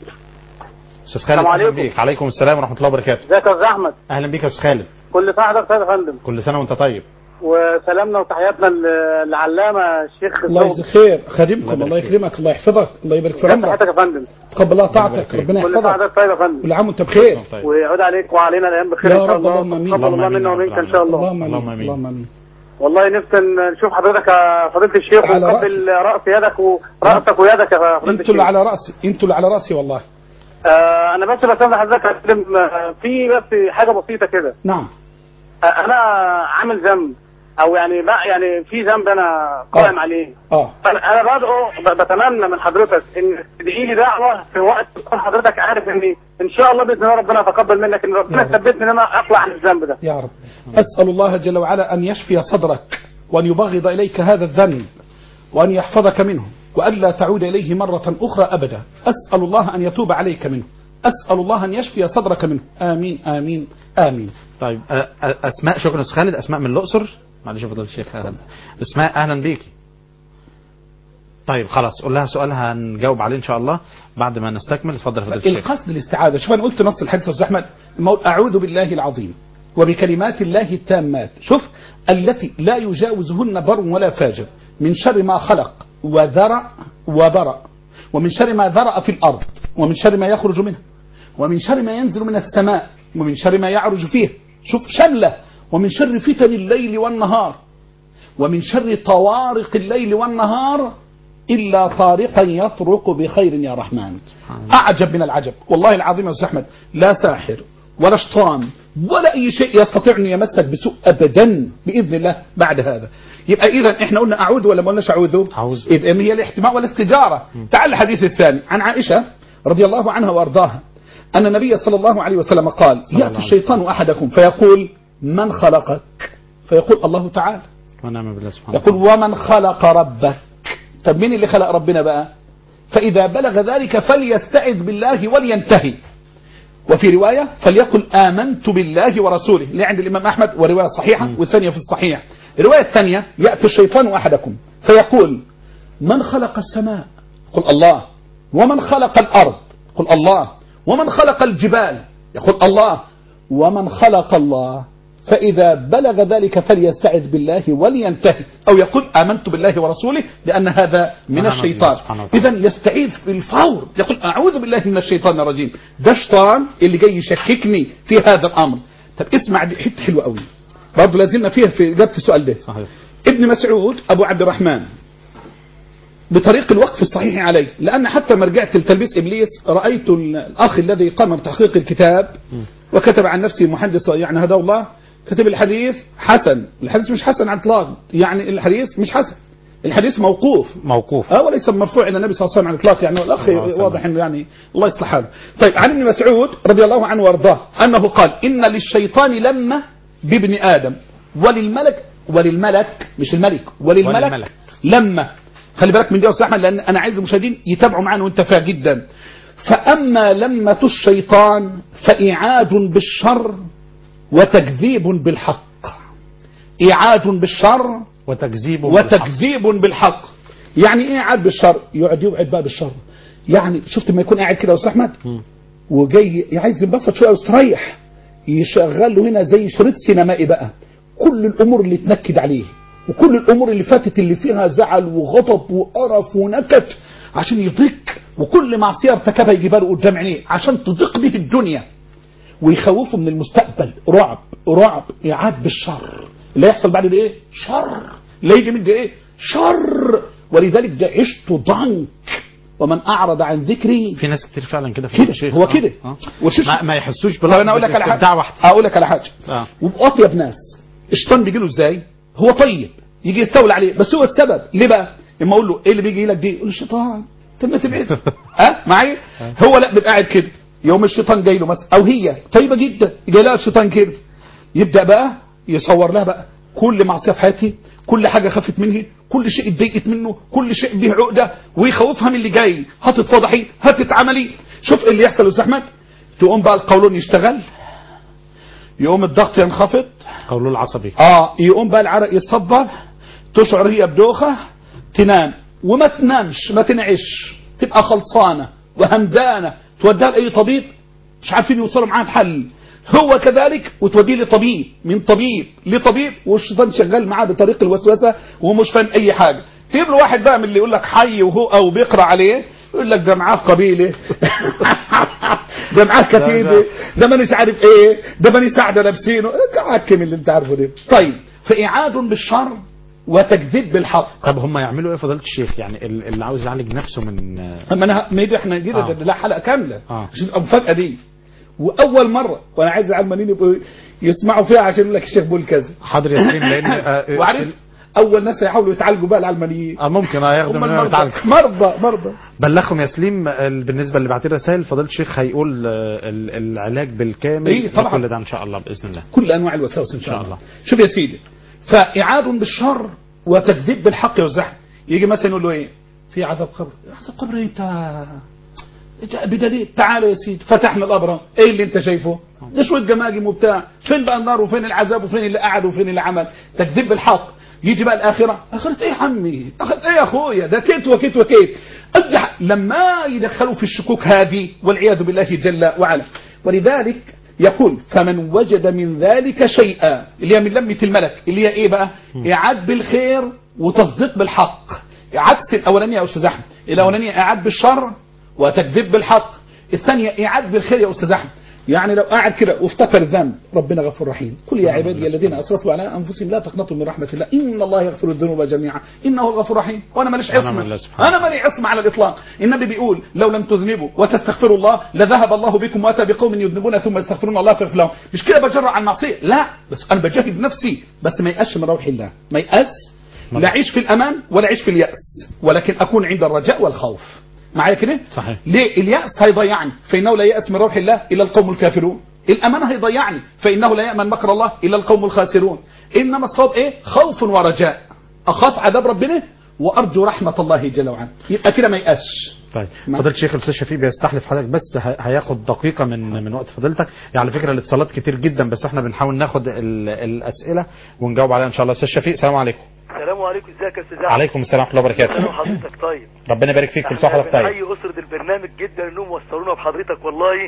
استاذ خالد السلام اهلا عليكم. بيك عليكم السلام ورحمه الله وبركاته ازيك يا استاذ احمد اهلا بيك يا استاذ خالد كل سنه وحضرتك طيب يا فندم كل سنه وانت طيب وسلامنا وتحياتنا ل- للعلامه الشيخ الله الزوج. يجزيك خير خادمكم الله الله يبارك فيك. يكرمك الله يحفظك الله يبارك في ازي عمرك صحتك يا فندم تقبل الله يبارك طاعتك فيك. ربنا كل سنه يحفظك وحضرتك طيب يا فندم كل عام وانت بخير طيب. ويعود عليك وعلينا الايام بخير يا ان شاء رب، الله اللهم آمين. تقبل الله اللهم منا آمين. ومنك ان شاء الله اللهم اللهم امين آمين. اللهم امين والله نفسي نشوف حضرتك يا فضيله الشيخ على ونقبل راس يدك وراسك ويدك يا فضيله انتوا اللي الشيخ على راسي انتوا اللي على راسي والله آه انا بس بستاذن حضرتك أقدم، آه، في بس حاجه بسيطه كده نعم آه انا عامل ذنب او يعني بقى يعني في ذنب انا قائم آه. عليه اه انا أنا بدعو ب- بتمنى من حضرتك ان تدعي لي دعوه في وقت تكون حضرتك عارف ان ان شاء الله باذن الله ربنا يتقبل منك ان ربنا يا رب. يثبتني ان انا اطلع عن الذنب ده يا رب أسأل الله جل وعلا أن يشفي صدرك وأن يبغض إليك هذا الذنب وأن يحفظك منه وألا تعود إليه مرة أخرى أبدا أسأل الله أن يتوب عليك منه أسأل الله أن يشفي صدرك منه آمين آمين آمين طيب أ- أ- اسماء شكرا يا استاذ خالد اسماء من الاقصر معلش يا فضيله الشيخ اهلا اسماء اهلا بيكي طيب خلاص قول لها سؤالها هنجاوب عليه ان شاء الله بعد ما نستكمل اتفضل يا فضيله الشيخ القصد الاستعاذة شوف أنا قلت نص الحديث يا أستاذ أحمد المو- أعوذ بالله العظيم وبكلمات الله التامات شوف التي لا يجاوزهن بر ولا فاجر من شر ما خلق وذرأ وبرأ ومن شر ما ذرأ في الأرض ومن شر ما يخرج منها ومن شر ما ينزل من السماء ومن شر ما يعرج فيه شوف شملة ومن شر فتن الليل والنهار ومن شر طوارق الليل والنهار إلا طارقا يطرق بخير يا رحمن أعجب من العجب والله العظيم يا أستاذ أحمد لا ساحر ولا شيطان ولا اي شيء يستطيع ان يمسك بسوء ابدا باذن الله بعد هذا يبقى اذا احنا قلنا اعوذ ولا ما قلناش اعوذ أعوذ. اذا هي الاحتماء والاستجاره تعال الحديث الثاني عن عائشه رضي الله عنها وارضاها ان النبي صلى الله عليه وسلم قال الله ياتي عليه الشيطان احدكم فيقول من خلقك فيقول الله تعالى ونعم بالله سبحانه يقول ومن خلق ربك طب مين اللي خلق ربنا بقى فإذا بلغ ذلك فليستعذ بالله ولينتهي وفي رواية فليقل آمنت بالله ورسوله اللي عند الإمام أحمد ورواية صحيحة والثانية في الصحيح الرواية الثانية يأتي الشيطان أحدكم فيقول من خلق السماء يقول الله ومن خلق الأرض يقول الله ومن خلق الجبال يقول الله ومن خلق الله فإذا بلغ ذلك فليستعذ بالله ولينتهي أو يقول آمنت بالله ورسوله لأن هذا من ونعم الشيطان بالله سبحانه وتعالى. إذا يستعيذ بالفور يقول أعوذ بالله من الشيطان الرجيم ده شيطان اللي جاي يشككني في هذا الأمر طب اسمع دي حته حلوة قوي برضه لازلنا فيها في إجابة السؤال ده صحيح ابن مسعود أبو عبد الرحمن بطريق الوقف الصحيح عليه لأن حتى ما رجعت لتلبيس إبليس رأيت الأخ الذي قام بتحقيق الكتاب وكتب عن نفسه محدث يعني هداه الله كتب الحديث حسن الحديث مش حسن على الإطلاق يعني الحديث مش حسن الحديث موقوف موقوف اه وليس مرفوع الى النبي صلى الله عليه وسلم على الاطلاق يعني الاخ الله عليه وسلم. واضح انه يعني الله يصلح حاله. طيب عن ابن مسعود رضي الله عنه وارضاه انه قال ان للشيطان لمه بابن ادم وللملك وللملك مش الملك وللملك, وللملك. لمه خلي بالك من دي يا استاذ احمد لان انا عايز المشاهدين يتابعوا معانا وانت فيها جدا. فاما لمه الشيطان فاعاد بالشر وتكذيب بالحق. اعاد بالشر وتكذيب بالحق. وتكذيب بالحق يعني ايه قاعد بالشر يقعد يوعد بقى بالشر يعني شفت لما يكون قاعد كده يا استاذ احمد وجاي عايز ينبسط شويه ويستريح يشغل له هنا زي شريط سينمائي بقى كل الامور اللي تنكد عليه وكل الامور اللي فاتت اللي فيها زعل وغضب وقرف ونكد عشان يضيق وكل معصيه ارتكبها يجيبها له قدام عينيه عشان تضيق به الدنيا ويخوفه من المستقبل رعب رعب إعاد بالشر اللي يحصل بعد ده ايه شر اللي يجي من ده ايه شر ولذلك ده عشت ضنك ومن اعرض عن ذكري في ناس كتير فعلا كده في كده الشيخ. هو آه. كده آه. وشوش ما, ما يحسوش طب انا اقول لك على استمتاع حاجه واحد اقول لك على حاجه آه. واطيب ناس الشيطان بيجي له ازاي هو طيب يجي يستولي عليه بس هو السبب ليه بقى اما اقول له ايه اللي بيجي لك دي يقول له الشيطان طب ما تبعد ها معايا هو لا بيبقى قاعد كده يوم الشيطان جاي له مثلا او هي طيبه جدا جاي لها الشيطان كده يبدا بقى يصور لها بقى كل معصيه في حياتي كل حاجه خافت منه كل شيء اتضايقت منه كل شيء به عقده ويخوفها من اللي جاي هتتفضحي هتتعملي شوف اللي يحصل يا استاذ احمد تقوم بقى القولون يشتغل يقوم الضغط ينخفض قوله العصبي اه يقوم بقى العرق يتصبر تشعر هي بدوخه تنام وما تنامش ما تنعش تبقى خلصانه وهمدانه توديها لاي طبيب مش عارفين يوصلوا معاها الحل هو كذلك وتوديه لطبيب من طبيب لطبيب والشيطان شغال معاه بطريق الوسوسه وهو مش فاهم اي حاجه تجيب له واحد بقى من اللي يقول لك حي وهو او بيقرا عليه يقول لك ده معاه قبيله ده معاه كتيبه ده مانيش عارف ايه ده ماني سعده لابسينه عكم اللي انت عارفه ده طيب فاعاد بالشر وتكذيب بالحق طب هم يعملوا ايه فضيله الشيخ يعني ال- اللي عاوز يعالج نفسه من اما انا ما يدي احنا كده آه. ده لا حلقه كامله آه. عشان تبقى المفاجاه دي واول مره وانا عايز العلمانيين يبقوا يسمعوا فيها عشان يقول لك الشيخ بيقول كذا حاضر يا سليم لان آه، وعارف اول ناس هيحاولوا يتعالجوا بقى العلمانيين آه ممكن اه ياخدوا هم مننا المرضى يتعالجوا مرضى مرضى بلغهم يا سليم ال- بالنسبه اللي بعتين رسائل فضيله الشيخ هيقول آه، ال- العلاج بالكامل إيه، طبعاً. كل ده ان شاء الله باذن الله كل انواع الوساوس ان شاء شاء الله الله. شوف يا سيدي فاعاد بالشر وتكذيب بالحق يوزعها يجي مثلا يقول له ايه في عذاب قبر عذاب قبر إيه انت إنت بدليل تعال يا سيدي فتحنا القبر ايه اللي انت شايفه ده شويه جماجم وبتاع فين بقى النار وفين العذاب وفين اللي قعد وفين اللي عمل تكذيب بالحق يجي بقى الاخره اخره ايه يا عمي اخره ايه يا اخويا ده كيت وكيت وكيت أرجع لما يدخلوا في الشكوك هذه والعياذ بالله جل وعلا ولذلك يقول فمن وجد من ذلك شيئا اللي هي من لمة الملك اللي هي ايه بقى اعاد بالخير وتصديق بالحق عكس الاولانيه يا استاذ احمد الاولانيه اعاد بالشر وتكذيب بالحق الثانيه اعاد بالخير يا استاذ احمد يعني لو قاعد كده وافتكر ذنب ربنا غفور رحيم قل يا عبادي الذين اسرفوا على انفسهم لا تقنطوا من رحمه الله ان الله يغفر الذنوب جميعا انه غفور رحيم وانا ماليش ونعم الله عصمه سبحانه. انا مالي عصمه على الاطلاق النبي بيقول لو لم تذنبوا وتستغفروا الله لذهب الله بكم واتى بقوم يذنبون ثم يستغفرون الله فيغفر لهم مش كده بجرع عن المعصيه لا بس انا بجاهد نفسي بس ما يأس من روح الله ما يأس لا اعيش في الامان ولا اعيش في اليأس ولكن اكون عند الرجاء والخوف معايا كده صحيح. ليه اليأس هيضيعني فإنه لا يأس من روح الله إلا القوم الكافرون الأمان هيضيعني فإنه لا يأمن مكر الله إلا القوم الخاسرون إنما الصواب إيه خوف ورجاء أخاف عذاب ربنا وأرجو رحمة الله جل وعلا يبقى كده ما يأسش طيب نعم. فضيله الشيخ الاستاذ شفيق بيستحلف حضرتك بس ه- هياخد دقيقه من من وقت فضيلتك يعني على فكره الاتصالات كتير جدا بس احنا بنحاول ناخد ال- الاسئله ونجاوب عليها ان شاء الله استاذ شفيق السلام عليكم السلام عليكم ازيك يا استاذ احمد عليكم السلام ورحمه الله وبركاته اهلا وحضرتك طيب ربنا يبارك فيك كل سنه احنا وحضرتك طيب بنحيي اسره البرنامج جدا انهم وصلونا بحضرتك والله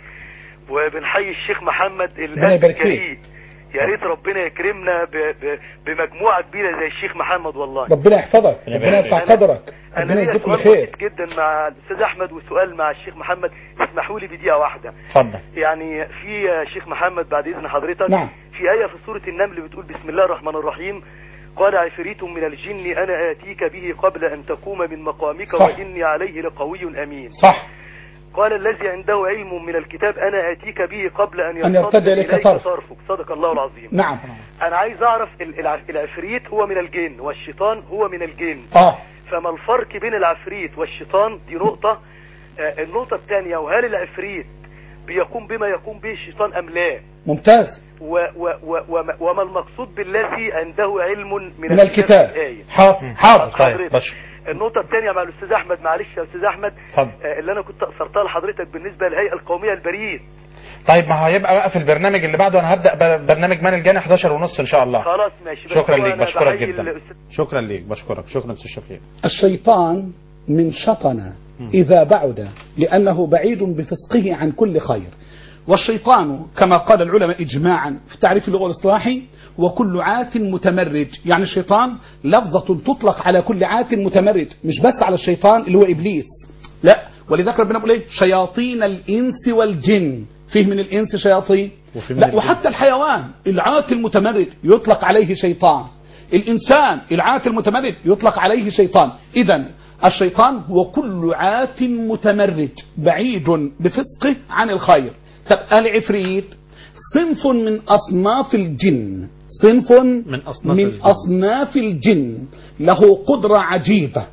وبنحيي الشيخ محمد ربنا القلب يبارك فيك. الكريم يا ريت ربنا يكرمنا ب... ب... بمجموعه كبيره زي الشيخ محمد والله ربنا يحفظك ربنا يرفع قدرك انا ربنا ليا يجزيك سؤال بخير بسيط جدا مع الاستاذ احمد وسؤال مع الشيخ محمد اسمحوا لي بدقيقه واحده اتفضل يعني في يا شيخ محمد بعد اذن حضرتك نعم. في آية في سورة النمل بتقول بسم الله الرحمن الرحيم قال عفريت من الجن أنا آتيك به قبل أن تقوم من مقامك صح. وإني عليه لقوي أمين صح قال الذي عنده علم من الكتاب أنا آتيك به قبل أن أن يرتد يرتد إليك طرف. طرفك صدق الله العظيم نعم أنا عايز أعرف ال- الع- العفريت هو من الجن والشيطان هو من الجن اه فما الفرق بين العفريت والشيطان دي نقطة آه، النقطة الثانية وهل العفريت بيقوم بما يقوم به الشيطان أم لا ممتاز و و و وما, وما المقصود بالذي عنده علم من, من الكتاب في الآية حاضر حاضر طيب حضرتك. بشر النقطة الثانية مع الأستاذ أحمد معلش يا أستاذ أحمد اتفضل. آه، اللي أنا كنت أثرتها لحضرتك بالنسبة للهيئة القومية البريد طيب ما هيبقى بقى في البرنامج اللي بعده انا هبدا ب- برنامج مان الجاني 11 ونص ان شاء الله خلاص ماشي بس شكرا هو ليك أنا بشكرك بحيي جدا الأستاذ شكرا ليك بشكرك شكرا استاذ شفيق الشيطان من شطن إذا بعد لأنه بعيد بفسقه عن كل خير والشيطان كما قال العلماء إجماعا في تعريف اللغة الاصطلاحي وكل عات متمرد يعني الشيطان لفظة تطلق على كل عات متمرد مش بس على الشيطان اللي هو إبليس لا ولذلك ربنا بيقول ايه شياطين الإنس والجن فيه من الإنس شياطين وفي من لا الجن. وحتى الحيوان العات المتمرد يطلق عليه شيطان الإنسان العات المتمرد يطلق عليه شيطان إذا الشيطان هو كل عات متمرد بعيد بفسقه عن الخير طب العفريت صنف من أصناف الجن صنف من أصناف من الجن. أصناف الجن له قدرة عجيبة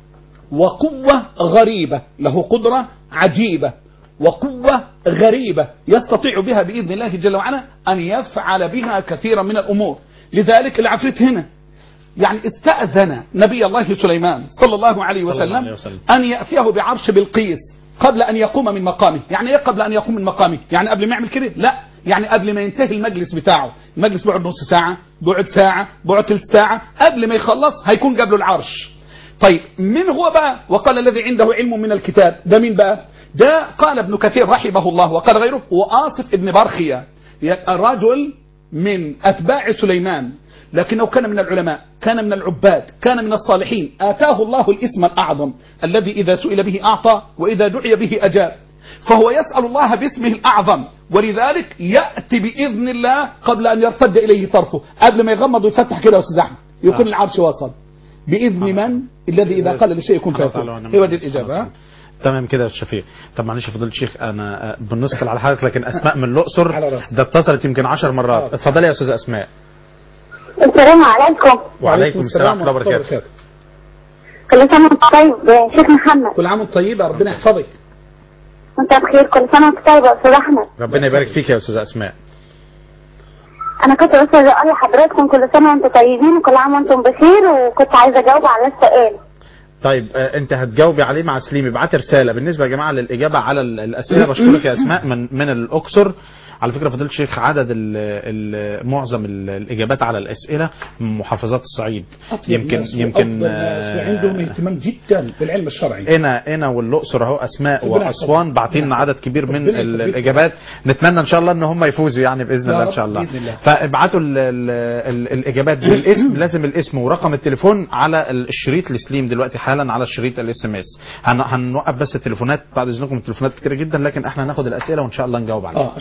وقوة غريبة له قدرة عجيبة وقوة غريبة يستطيع بها بإذن الله جل وعلا أن يفعل بها كثيرا من الأمور لذلك العفريت هنا يعني استأذن نبي الله سليمان صلى الله عليه صلى الله وسلم, عليه وسلم. أن يأتيه بعرش بلقيس قبل أن يقوم من مقامه يعني إيه قبل أن يقوم من مقامه يعني قبل ما يعمل كده لا يعني قبل ما ينتهي المجلس بتاعه المجلس بيقعد نص ساعة بيقعد ساعة بيقعد ثلث ساعة قبل ما يخلص هيكون جاب له العرش طيب من هو بقى وقال الذي عنده علم من الكتاب ده مين بقى ده قال ابن كثير رحمه الله وقال غيره وآصف ابن برخية رجل من أتباع سليمان لكنه كان من العلماء كان من العباد كان من الصالحين آتاه الله الاسم الأعظم الذي إذا سئل به أعطى وإذا دعي به أجاب فهو يسأل الله باسمه الأعظم ولذلك يأتي بإذن الله قبل أن يرتد إليه طرفه قبل ما يغمض ويفتح كده يا أستاذ أحمد يكون آه. العرش وصل بإذن من الذي إذا قال لشيء يكون سبحانه فيكون وتعالى ونعم هو دي بالله الإجابة سبحانه ها؟ وتعالى. تمام كده يا شفيق طب معلش يا فضيله الشيخ انا آه، بنثقل على حضرتك لكن اسماء من الاقصر على راسي. ده اتصلت يمكن 10 مرات آه. اتفضلي يا استاذه اسماء السلام عليكم وعليكم السلام ورحمه الله وبركاته كل سنة وانت طيب يا شيخ محمد كل عام وانت طيبة ربنا يحفظك وانت بخير كل سنة وانت طيب يا استاذ احمد ربنا يبارك فيك يا استاذه اسماء انا كنت بس عايزة اقول لحضراتكم كل سنة وانتم طيبين وكل عام وانتم بخير وكنت عايزة اجاوب على السؤال طيب آه، انت هتجاوبي عليه مع سليم ابعتي رساله بالنسبه يا جماعه للاجابه على ال- الاسئله بشكرك يا اسماء من من الاقصر على فكره فضيله الشيخ عدد ال ال معظم ال- الاجابات على الاسئله من محافظات الصعيد أطيب يمكن ناس يمكن وأفضل ناس آه، وعندهم اهتمام جدا بالعلم الشرعي هنا هنا والاقصر اهو اسماء ربنا واسوان يحفظك. باعتين لنا عدد كبير من ربنا ال- يخليك. الاجابات نتمنى ان شاء الله ان هم يفوزوا يعني باذن يا الله ان رب شاء الله بإذن الله. فابعتوا ال ال ال الاجابات بالاسم لازم الاسم ورقم التليفون على الشريط لسليم دلوقتي حالا على الشريط الاس ام اس هنوقف بس التليفونات بعد اذنكم التليفونات كتير جدا لكن احنا هناخد الاسئله وان شاء الله نجاوب عليها اه عشان الحبايب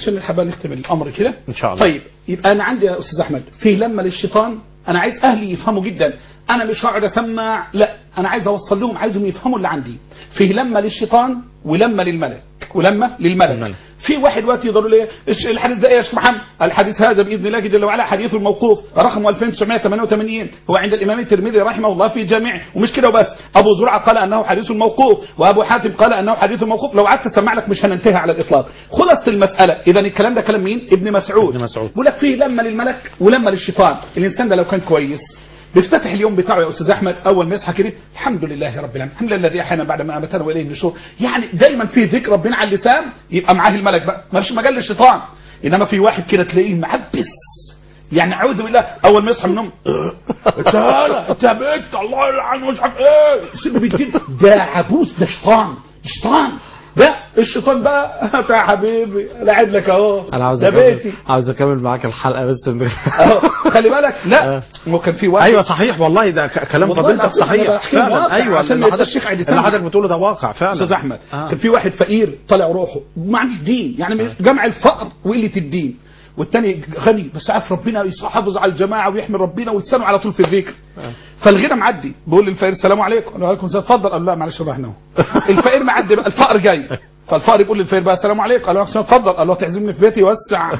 نختم الامر كده إن شاء الله. طيب يبقى انا عندي يا استاذ احمد في لمه للشيطان انا عايز اهلي يفهموا جدا انا مش هقعد اسمع لا انا عايز اوصل لهم عايزهم يفهموا اللي عندي فيه لمه للشيطان ولمه للملك ولمه للملك الملك. في واحد وقت يقدروا لي إيش الحديث ده ايه يا شيخ محمد الحديث هذا باذن الله جل وعلا حديث الموقوف رقم 2988 هو عند الامام الترمذي رحمه الله في جامعه ومش كده وبس ابو زرعه قال انه حديث موقوف وابو حاتم قال انه حديث موقوف لو قعدت اسمع لك مش هننتهي على الاطلاق خلاصه المساله اذا الكلام ده كلام مين ابن مسعود ابن مسعود. بيقول لك فيه لمه للملك ولمه للشيطان الانسان ده لو كان كويس بيفتتح اليوم بتاعه يا استاذ احمد اول ما يصحى كده الحمد لله رب العالمين الحمد لله الذي احيانا بعد ما امتنا واليه النشور يعني دايما في ذكر ربنا على اللسان يبقى معاه الملك بقى ما فيش مجال للشيطان انما في واحد كده تلاقيه معبس يعني اعوذ بالله اول ما يصحى من النوم انت هلا انت بنت الله يلعن مش عارف ايه سيب بالدين ده عبوس ده شيطان شيطان ده الشيطان بقى يا حبيبي انا قاعد لك اهو انا عاوز ده اكمل بيتي عاوز اكمل معاك الحلقه بس من- اهو خلي بالك لا هو كان في واحد ايوه صحيح والله ده ك- كلام والله فضيلتك العظيم أنا صحيح بحكي فعلا واقع ايوه عشان اللي ما يبقاش حضرتك الشيخ عادي اللي سامع. حضرتك بتقوله ده واقع فعلا استاذ احمد آه. كان في واحد فقير طالع روحه ما عندوش دين يعني جمع الفقر وقله الدين والتاني غني بس عارف ربنا يحافظ على الجماعه ويحمي ربنا ويتسنوا على طول في الذكر فالغنى معدي بيقول للفقير السلام عليكم قال له وعليكم السلام اتفضل قال له لا معلش رحنا اهو الفقير معدي بقى الفقر جاي فالفقر يقول للفقير بقى السلام عليكم قال له وعليكم السلام اتفضل قال له تعزمني في بيتي وسع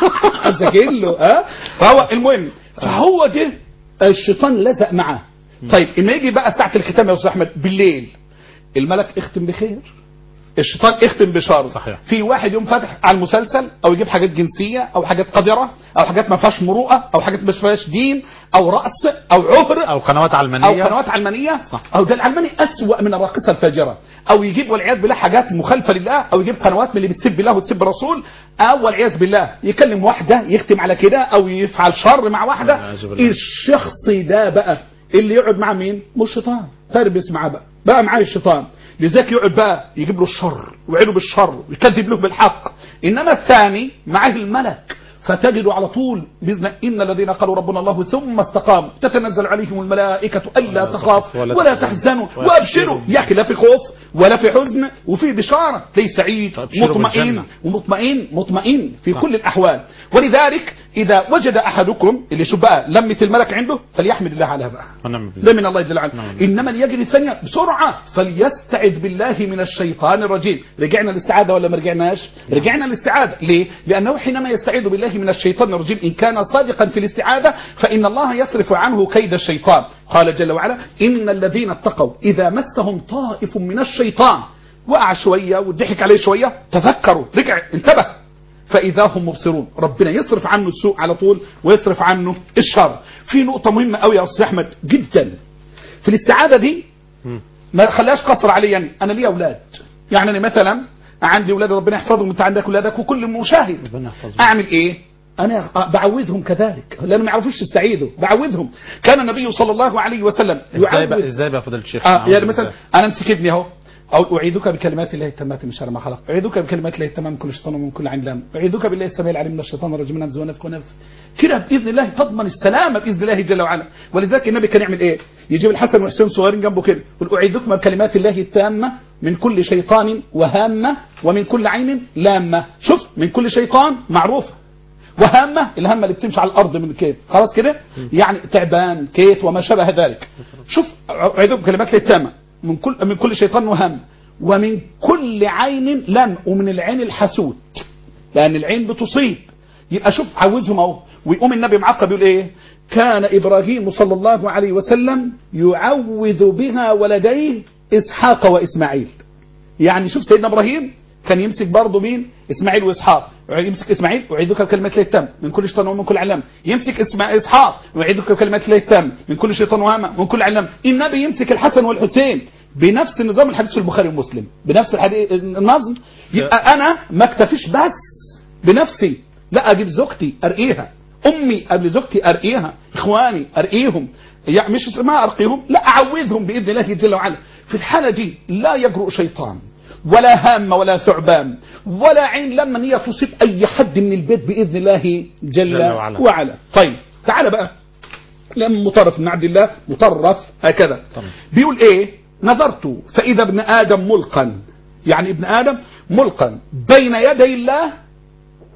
اسجل له ها فهو المهم فهو ده الشيطان لزق معاه طيب اما يجي بقى ساعه الختام يا استاذ احمد بالليل الملك اختم بخير الشيطان اختم بشر صحيح. في واحد يوم فاتح على المسلسل او يجيب حاجات جنسيه او حاجات قذره او حاجات ما فيهاش مروءه او حاجات ما فيهاش دين او راس او عهر او قنوات علمانيه او قنوات علمانيه صح. او ده العلماني اسوا من الراقصه الفاجره او يجيب والعياذ بالله حاجات مخالفه لله او يجيب قنوات من اللي بتسب الله وتسب الرسول او والعياذ بالله يكلم واحده يختم على كده او يفعل شر مع واحده والعياذ بالله. الشخص ده بقى اللي يقعد مع مين مش الشيطان تربس معاه بقى بقى معاه الشيطان لذلك يقعد بقى يجيب له الشر ويعينه بالشر ويكذب له بالحق انما الثاني معاه الملك فتجد على طول باذن ان الذين قالوا ربنا الله ثم استقاموا تتنزل عليهم الملائكه الا تخافوا ولا ولا تحزنوا تحزنوا وابشروا وابشروا يا اخي لا في خوف ولا في حزن وفي بشاره تلاقيه سعيد فابشروا مطمئن بالجنة. ومطمئن مطمئن في صح. كل الاحوال ولذلك اذا وجد احدكم اللي شوف بقى لمه الملك عنده فليحمد الله عليها بقى ونعم بالله. ده من الله جل وعلا نعم. انما ليجري الثانيه بسرعه فليستعذ بالله من الشيطان الرجيم رجعنا للاستعاذه ولا ما رجعناش رجعنا للاستعاذه ليه لانه حينما يستعيذ بالله من الشيطان الرجيم ان كان صادقا في الاستعاذه فان الله يصرف عنه كيد الشيطان قال جل وعلا ان الذين اتقوا اذا مسهم طائف من الشيطان وقع شويه وضحك عليه شويه تذكروا رجع انتبه فإذا هم مبصرون ربنا يصرف عنه السوء على طول ويصرف عنه الشر في نقطة مهمة قوي يا أستاذ أحمد جدا في الاستعاذة دي ما خلاش قصر علي يعني أنا لي أولاد يعني أنا مثلا عندي أولاد ربنا يحفظهم أنت عندك أولادك وكل مشاهد ربنا يحفظهم. أعمل إيه أنا بعوذهم كذلك لأنهم ما يعرفوش يستعيذوا بعوذهم كان النبي صلى الله عليه وسلم ازاي بقى يعوذ ازاي بقى فضيله الشيخ آه نعوذ يعني بالله. مثلا انا امسك ابني اهو أو أعيذك بكلمات الله التامات من شر ما خلق أعيذك بكلمات الله التامات من كل شيطان ومن كل عين لام أعيذك بالله السميع العليم من الشيطان الرجيم من همزه ونفخه ونفث كده بإذن الله تضمن السلامة بإذن الله جل وعلا ولذلك النبي كان يعمل إيه يجيب الحسن والحسين صغيرين جنبه كده يقول أعيذكما بكلمات الله التامة من كل شيطان وهامة ومن كل عين لامة شوف من كل شيطان معروفة وهامة الهامة اللي بتمشي على الأرض من كيت خلاص كده يعني تعبان كيت وما شابه ذلك شوف أعيذكم بكلمات الله التامة من كل من كل شيطان وهم ومن كل عين لم ومن العين الحسود لأن العين بتصيب يبقى شوف عوزهم اهو ويقوم النبي معقب يقول ايه كان ابراهيم صلى الله عليه وسلم يعوذ بها ولديه اسحاق واسماعيل يعني شوف سيدنا ابراهيم كان يمسك برضه مين اسماعيل واسحاق يمسك اسماعيل ويعيذك بكلمات الله التام من كل شيطان ومن كل علام يمسك اسماء اسحاق ويعيذك بكلمات الله التام من كل شيطان وهامه من كل علام النبي يمسك الحسن والحسين بنفس نظام الحديث البخاري ومسلم بنفس الحديث النظم يبقى انا ما اكتفيش بس بنفسي لا اجيب زوجتي ارقيها امي قبل زوجتي ارقيها اخواني ارقيهم يعني مش اسمها ارقيهم لا اعوذهم باذن الله جل وعلا في الحاله دي لا يجرؤ شيطان ولا هامه ولا ثعبان ولا عين لما هي تصيب اي حد من البيت باذن الله جل, جل وعلا. وعلا. وعلا طيب تعال بقى لم مطرف من عبد الله مطرف هكذا طبعا. بيقول ايه نظرت فاذا ابن ادم ملقا يعني ابن ادم ملقا بين يدي الله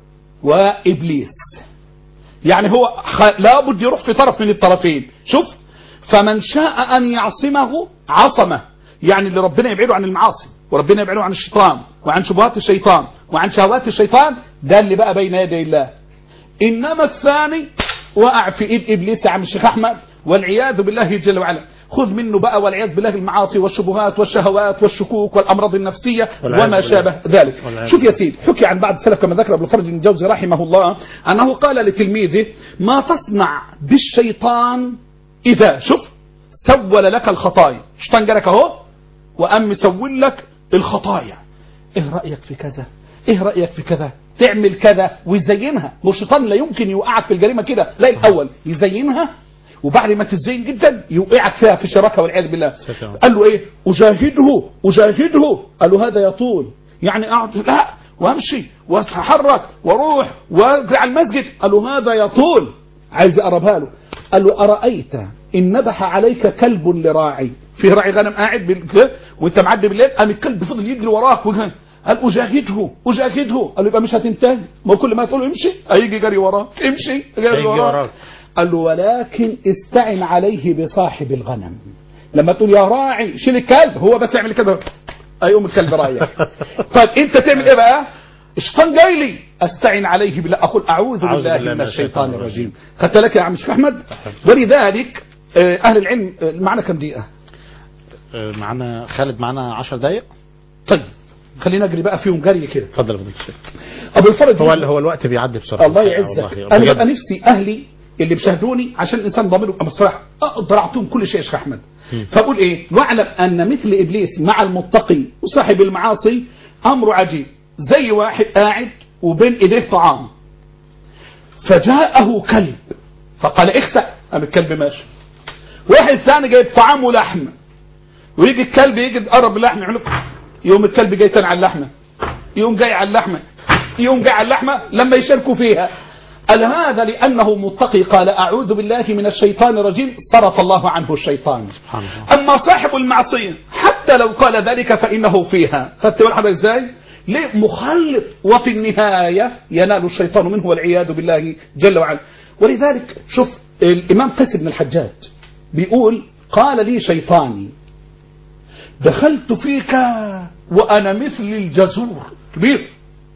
وإبليس يعني هو خ... لابد يروح في طرف من الطرفين شوف فمن شاء أن يعصمه عصمه يعني اللي ربنا يبعده عن المعاصي وربنا يبعده عن الشيطان وعن شبهات الشيطان وعن شهوات الشيطان ده اللي بقى بين يدي الله إنما الثاني وقع في إيد إبليس يا عم الشيخ أحمد والعياذ بالله جل وعلا خذ منه بقى والعياذ بالله المعاصي والشبهات والشهوات والشكوك والأمراض النفسية والعياذ وما بالله. شابه ذلك والعياذ شوف يا سيدي حكي عن بعض السلف كما ذكر ابن الفرج بن الجوزي رحمه الله أنه قال لتلميذه ما تصنع بالشيطان إذا شوف سول لك الخطايا الشيطان جالك أهو وقام مسول لك الخطايا ايه رأيك في كذا ايه رأيك في كذا تعمل كذا ويزينها مش الشيطان لا يمكن يوقعك في الجريمة كده لا الأول يزينها وبعد ما تزين جدا يوقعك فيها في شراكة والعياذ بالله ساتر. قال له ايه اجاهده اجاهده قال له هذا يطول يعني اقعد لا وامشي واتحرك واروح واجري على المسجد قال له هذا يطول عايز اقربها له قال له ارايت ان نبح عليك كلب لراعي في راعي غنم قاعد بال- وانت معدي بالليل قام الكلب فضل يجري وراك وكان قال اجاهده اجاهده قال له يبقى مش هتنتهي ما هو كل ما تقول له امشي هيجي جري وراك امشي جري هيجي وراك وراك. قال له ولكن استعن عليه بصاحب الغنم لما تقول يا راعي شيل الكلب هو بس يعمل كده هيقوم الكلب رايح طيب انت تعمل ايه بقى الشيطان جاي لي استعن عليه بالله اقول اعوذ أعوذ بالله, بالله من الشيطان الرجيم خدت لك يا عم شيخ احمد ولذلك آه، اهل العلم آه، معنا كم دقيقه آه، معانا خالد معانا 10 دقايق طيب خلينا نجري بقى فيهم جري كده اتفضل يا فضيلة الشيخ ابو الفرج هو هو الوقت بيعدي بسرعه الله والله، يعزك والله، انا بجد. ببقى نفسي اهلي اللي بيشاهدوني عشان الانسان ضميره يبقى مستريح اقدر اعطيهم كل شيء يا شيخ احمد فاقول ايه واعلم ان مثل ابليس مع المتقي وصاحب المعاصي امر عجيب زي واحد قاعد وبين ايديه طعام فجاءه كلب فقال اخسأ قام الكلب ماشي واحد ثاني جايب طعام ولحمه ويجي الكلب يجي يقرب اللحمه يعمل له- يقوم الكلب جاي تاني على اللحمه يقوم جاي على اللحمه يقوم جاي على اللحمه لما يشاركوا فيها قال هذا لانه متقي قال اعوذ بالله من الشيطان الرجيم صرف الله عنه الشيطان سبحان الله اما صاحب المعصيه حتى لو قال ذلك فانه فيها خدت بالك حضرتك ازاي ليه مخلط وفي النهايه ينال الشيطان منه والعياذ بالله جل وعلا ولذلك شوف الامام قيس بن الحجاج بيقول قال لي شيطاني دخلت فيك وأنا مثل الجزور كبير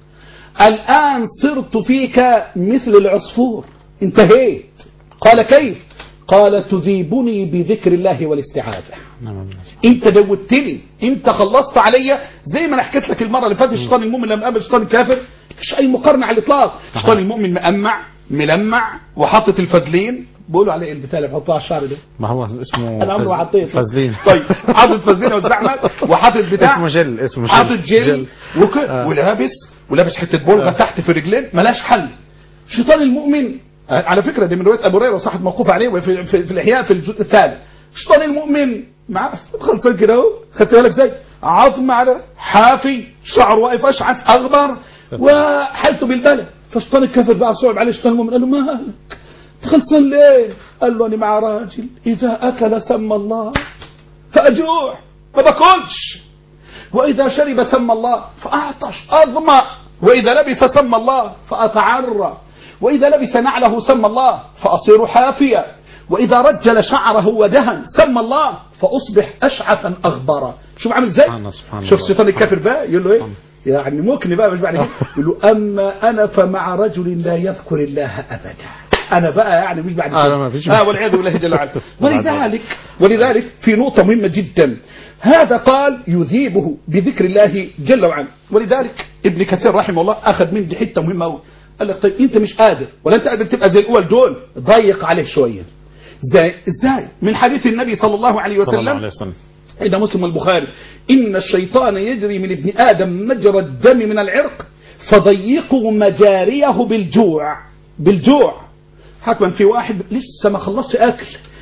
الآن صرت فيك مثل العصفور انتهيت قال كيف قال تذيبني بذكر الله والاستعاذة نعم بالله. انت جودتني انت خلصت عليا زي ما انا حكيت لك المره اللي فاتت الشيطان المؤمن لما قابل الشيطان الكافر مفيش اي مقارنه على الاطلاق الشيطان المؤمن مأمع ملمع وحاطط الفازلين بيقولوا عليه البتاع اللي بيحطوه على الشعر ده ما هو اسمه انا عمري فز- ما حطيته فازلين طيب حاطط فازلين يا استاذ احمد وحاطط بتاع اسمه جل اسمه جل حاطط جل وك... آه. ولابس ولابس حته بلغه تحت في رجلين ملاش حل شيطان المؤمن آه، على فكره دي من روايه ابو هريره وصحت موقوف عليه في, في, في الاحياء في الجزء الثالث شيطان المؤمن مع خلصان كده اهو خدت بالك ازاي عظم على حافي شعر واقف اشعث اغبر وحالته بالبلد فشيطان الكافر بقى صعب عليه شيطان المؤمن قال له مالك تخلصان ليه قال له انا مع راجل اذا اكل سمى الله فاجوع ما باكلش وإذا شرب سمى الله فأعطش أظمأ وإذا لبس سمى الله فأتعرى وإذا لبس نعله سمى الله فأصير حافيا وإذا رجل شعره ودهن سمى الله فأصبح أشعثا أغبرا شوف عامل ازاي سبحان الله، سبحان شوف الله. الشيطان الكافر بقى يقول له ايه يعني ممكن بقى مش بعد كده يقول له أما أنا فمع رجل لا يذكر الله أبدا أنا بقى يعني مش بعد آه، كده. لا، ما فيش. آه والعياذ بالله جل وعلا ولذلك ولذلك في نقطة مهمة جدا هذا قال يذيبه بذكر الله جل وعلا ولذلك ابن كثير رحمه الله أخذ من دي حتة مهمة أوي قال لك طيب أنت مش قادر ولا أنت قادر تبقى زي الأول دول ضيق عليه شوية زي ازاي من حديث النبي صلى الله عليه صلى الله وسلم عليه وسلم عند مسلم البخاري إن الشيطان يجري من ابن آدم مجرى الدم من العرق فضيقوا مجاريه بالجوع بالجوع حكما في واحد لسه ما خلصش أكل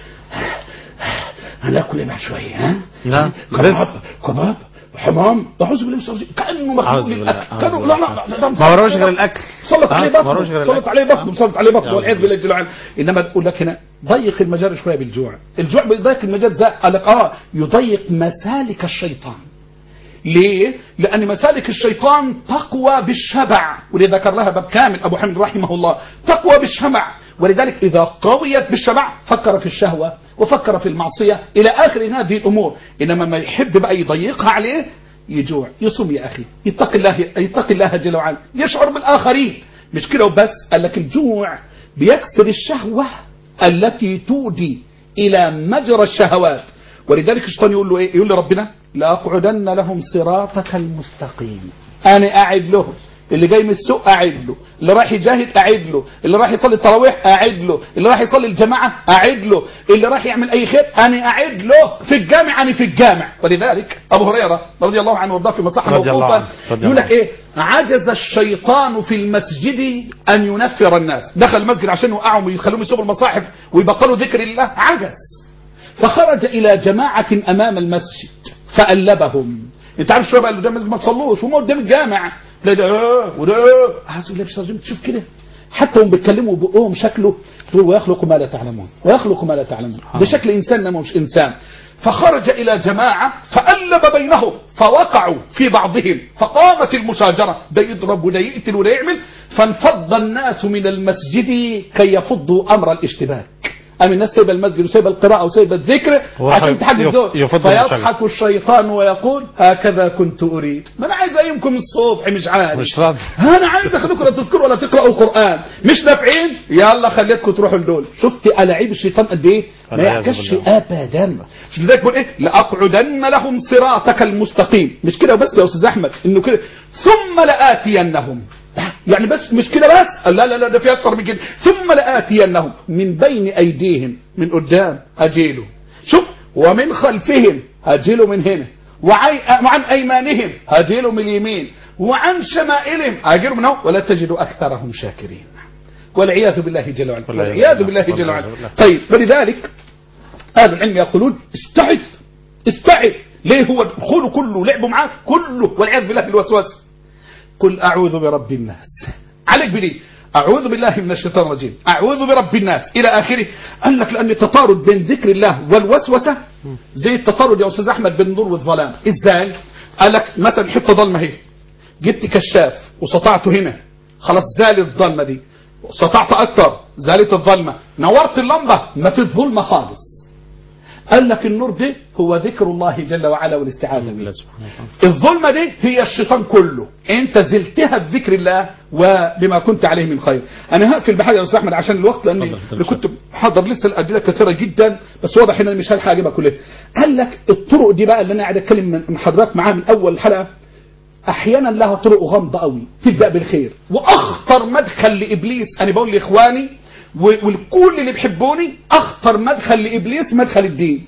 هناكل ايه بعد شوية ها لا كباب كباب حمام أعوذ بالله من الشيطان الرجيم. كأنه مخلوق أعوذ بالله، للأكل أعوذ كانوا بالله. لا لا لا ده ما وراهوش غير الأكل سلط آه، عليه ما وراهوش غير بطنه سلط الأكل. عليه بطنه آه. سلط عليه بطنه يعوذ والعياذ بالله جل وعلا انما تقول لك هنا ضيق المجال شويه بالجوع الجوع بيضيق المجال ازاي قال لك اه يضيق مسالك الشيطان ليه؟ لأن مسالك الشيطان تقوى بالشبع ولذا ذكر لها باب كامل أبو حمد رحمه الله تقوى بالشبع ولذلك إذا قويت بالشبع فكر في الشهوة وفكر في المعصية إلى آخر هذه الأمور إنما ما يحب بقى يضيقها عليه يجوع يصوم يا أخي يتقي الله يتقي الله جل وعلا يشعر بالآخرين مش كده وبس قال لك الجوع بيكسر الشهوة التي تودي إلى مجرى الشهوات ولذلك الشيطان يقول له إيه يقول لربنا لأقعدن لهم صراطك المستقيم أنا أعد لهم اللي جاي من السوق أعد له اللي رايح يجاهد أعد له اللي رايح يصلي التراويح أعد له اللي رايح يصلي الجماعة أعد له اللي رايح يعمل أي خير أنا أعد له في الجامع أنا في الجامع ولذلك أبو هريرة رضي الله عنه وارضاه في مصحة رضي الله موقوفة عنه. رضي يقول الله لك إيه عجز الشيطان في المسجد أن ينفر الناس دخل المسجد عشان يوقعهم ويخلوهم يسوبوا المصاحف ويبطلوا ذكر الله عجز فخرج إلى جماعة أمام المسجد فألبهم انت عارف شويه بقى اللي قدام المسجد ما تصلوش هم قدام الجامع لا ده آه وده آه. عايز اقول لك يا راجل شوف كده حتى هم بيتكلموا بقهم شكله يقول ويخلق ما لا تعلمون ويخلق ما لا تعلمون ده شكل انسان انما مش انسان فخرج الى جماعه فالب بينهم فوقعوا في بعضهم فقامت المشاجره ده يضرب وده يقتل وده يعمل فانفض الناس من المسجد كي يفضوا امر الاشتباك أم الناس سايبه المسجد وسايبه القراءة وسايبه الذكر هو عشان تحدد يف- دول يفضل فيضحك الشيطان ويقول هكذا كنت أريد ما أنا عايز أيمكم الصبح مش عارف مش راضي انا عايز اخليكم لا تذكروا ولا تقراوا القران مش نافعين يلا خليتكم تروحوا لدول شفت الاعيب الشيطان قد ايه ما والعياذ يعكسش بالله. ابدا مش لذلك بيقول ايه لاقعدن لهم صراطك المستقيم مش كده بس يا استاذ احمد انه كده ثم لاتينهم يعني بس مش كده بس قال لا لا لا ده في اكتر من كده ثم لاتينهم من بين ايديهم من قدام اجيله شوف ومن خلفهم هجيله من هنا وعي- وعن ايمانهم هجيله من اليمين وعن شمائلهم هجيله من هنا ولا تجد اكثرهم شاكرين والعياذ بالله جل وعلا والعياذ بالله جل وعلا طيب فلذلك اهل العلم يقولون استعذ استعذ ليه هو دخوله كله لعبه معاك كله والعياذ بالله بالوسوسه قل أعوذ برب الناس عليك بدي أعوذ بالله من الشيطان الرجيم أعوذ برب الناس إلى آخره قال لك لأن التطارد بين ذكر الله والوسوسة زي التطارد يا أستاذ أحمد بين النور والظلام إزاي قال لك مثلا حتة ضلمة هي جبت كشاف وسطعته هنا خلاص زال الظلمة دي سطعت أكتر زالت الظلمة نورت اللمبة ما في الظلمة خالص قال لك النور ده هو ذكر الله جل وعلا والاستعاذة به الله سبحانه وتعالى الظلمة دي هي الشيطان كله انت زلتها بذكر الله وبما كنت عليه من خير انا هقفل بحاجه يا استاذ احمد عشان الوقت لاني اتفضل، اتفضل. اللي كنت حاضر لسه الادله كثيره جدا بس واضح ان انا مش هلحق اجيبها كلها قال لك الطرق دي بقى اللي انا قاعد اتكلم من- من حضرتك معاها من اول الحلقه احيانا لها طرق غامضه قوي تبدا بالخير واخطر مدخل لابليس انا بقول لاخواني و- والكل اللي بيحبوني اخطر مدخل لابليس مدخل الدين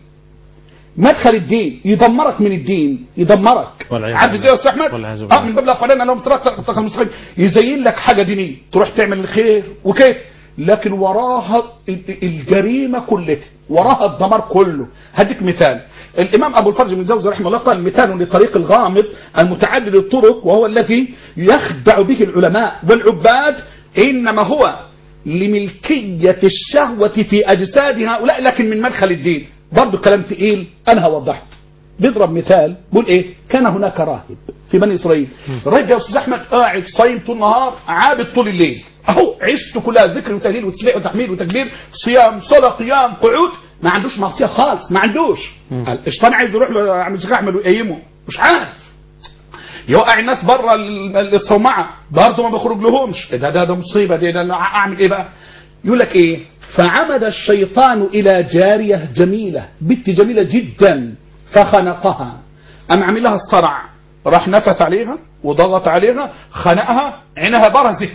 مدخل الدين يدمرك من الدين يدمرك والعياذ عارف بالله. ازاي يا استاذ احمد والعياذ اه بالله. من باب الاخواننا لهم صراط المستقيم يزين لك حاجه دينيه تروح تعمل الخير وكيف لكن وراها ال- الجريمه كلها وراها الدمار كله هديك مثال الامام ابو الفرج بن زوزي رحمه الله قال مثال لطريق الغامض المتعدد الطرق وهو الذي يخدع به العلماء والعباد انما هو لملكية الشهوة في أجساد هؤلاء لكن من مدخل الدين برضو كلام تقيل أنا هوضحه بيضرب مثال بيقول ايه كان هناك راهب في بني اسرائيل الراهب يا استاذ احمد قاعد صايم طول النهار عابد طول الليل اهو عيشته كلها ذكر وتهليل وتسبيح وتحميد وتكبير صيام صلاه قيام قعود ما عندوش معصيه خالص ما عندوش الشيطان عايز يروح له عم الشيخ احمد ويقيمه مش عارف يوقع الناس بره ال- الصومعه برضه ما بيخرج لهمش ده ده ده مصيبه دي ده أنا اعمل ايه بقى يقول لك ايه فعمد الشيطان الى جاريه جميله بنت جميله جدا فخنقها ام عملها الصرع راح نفث عليها وضغط عليها خنقها عينها برزت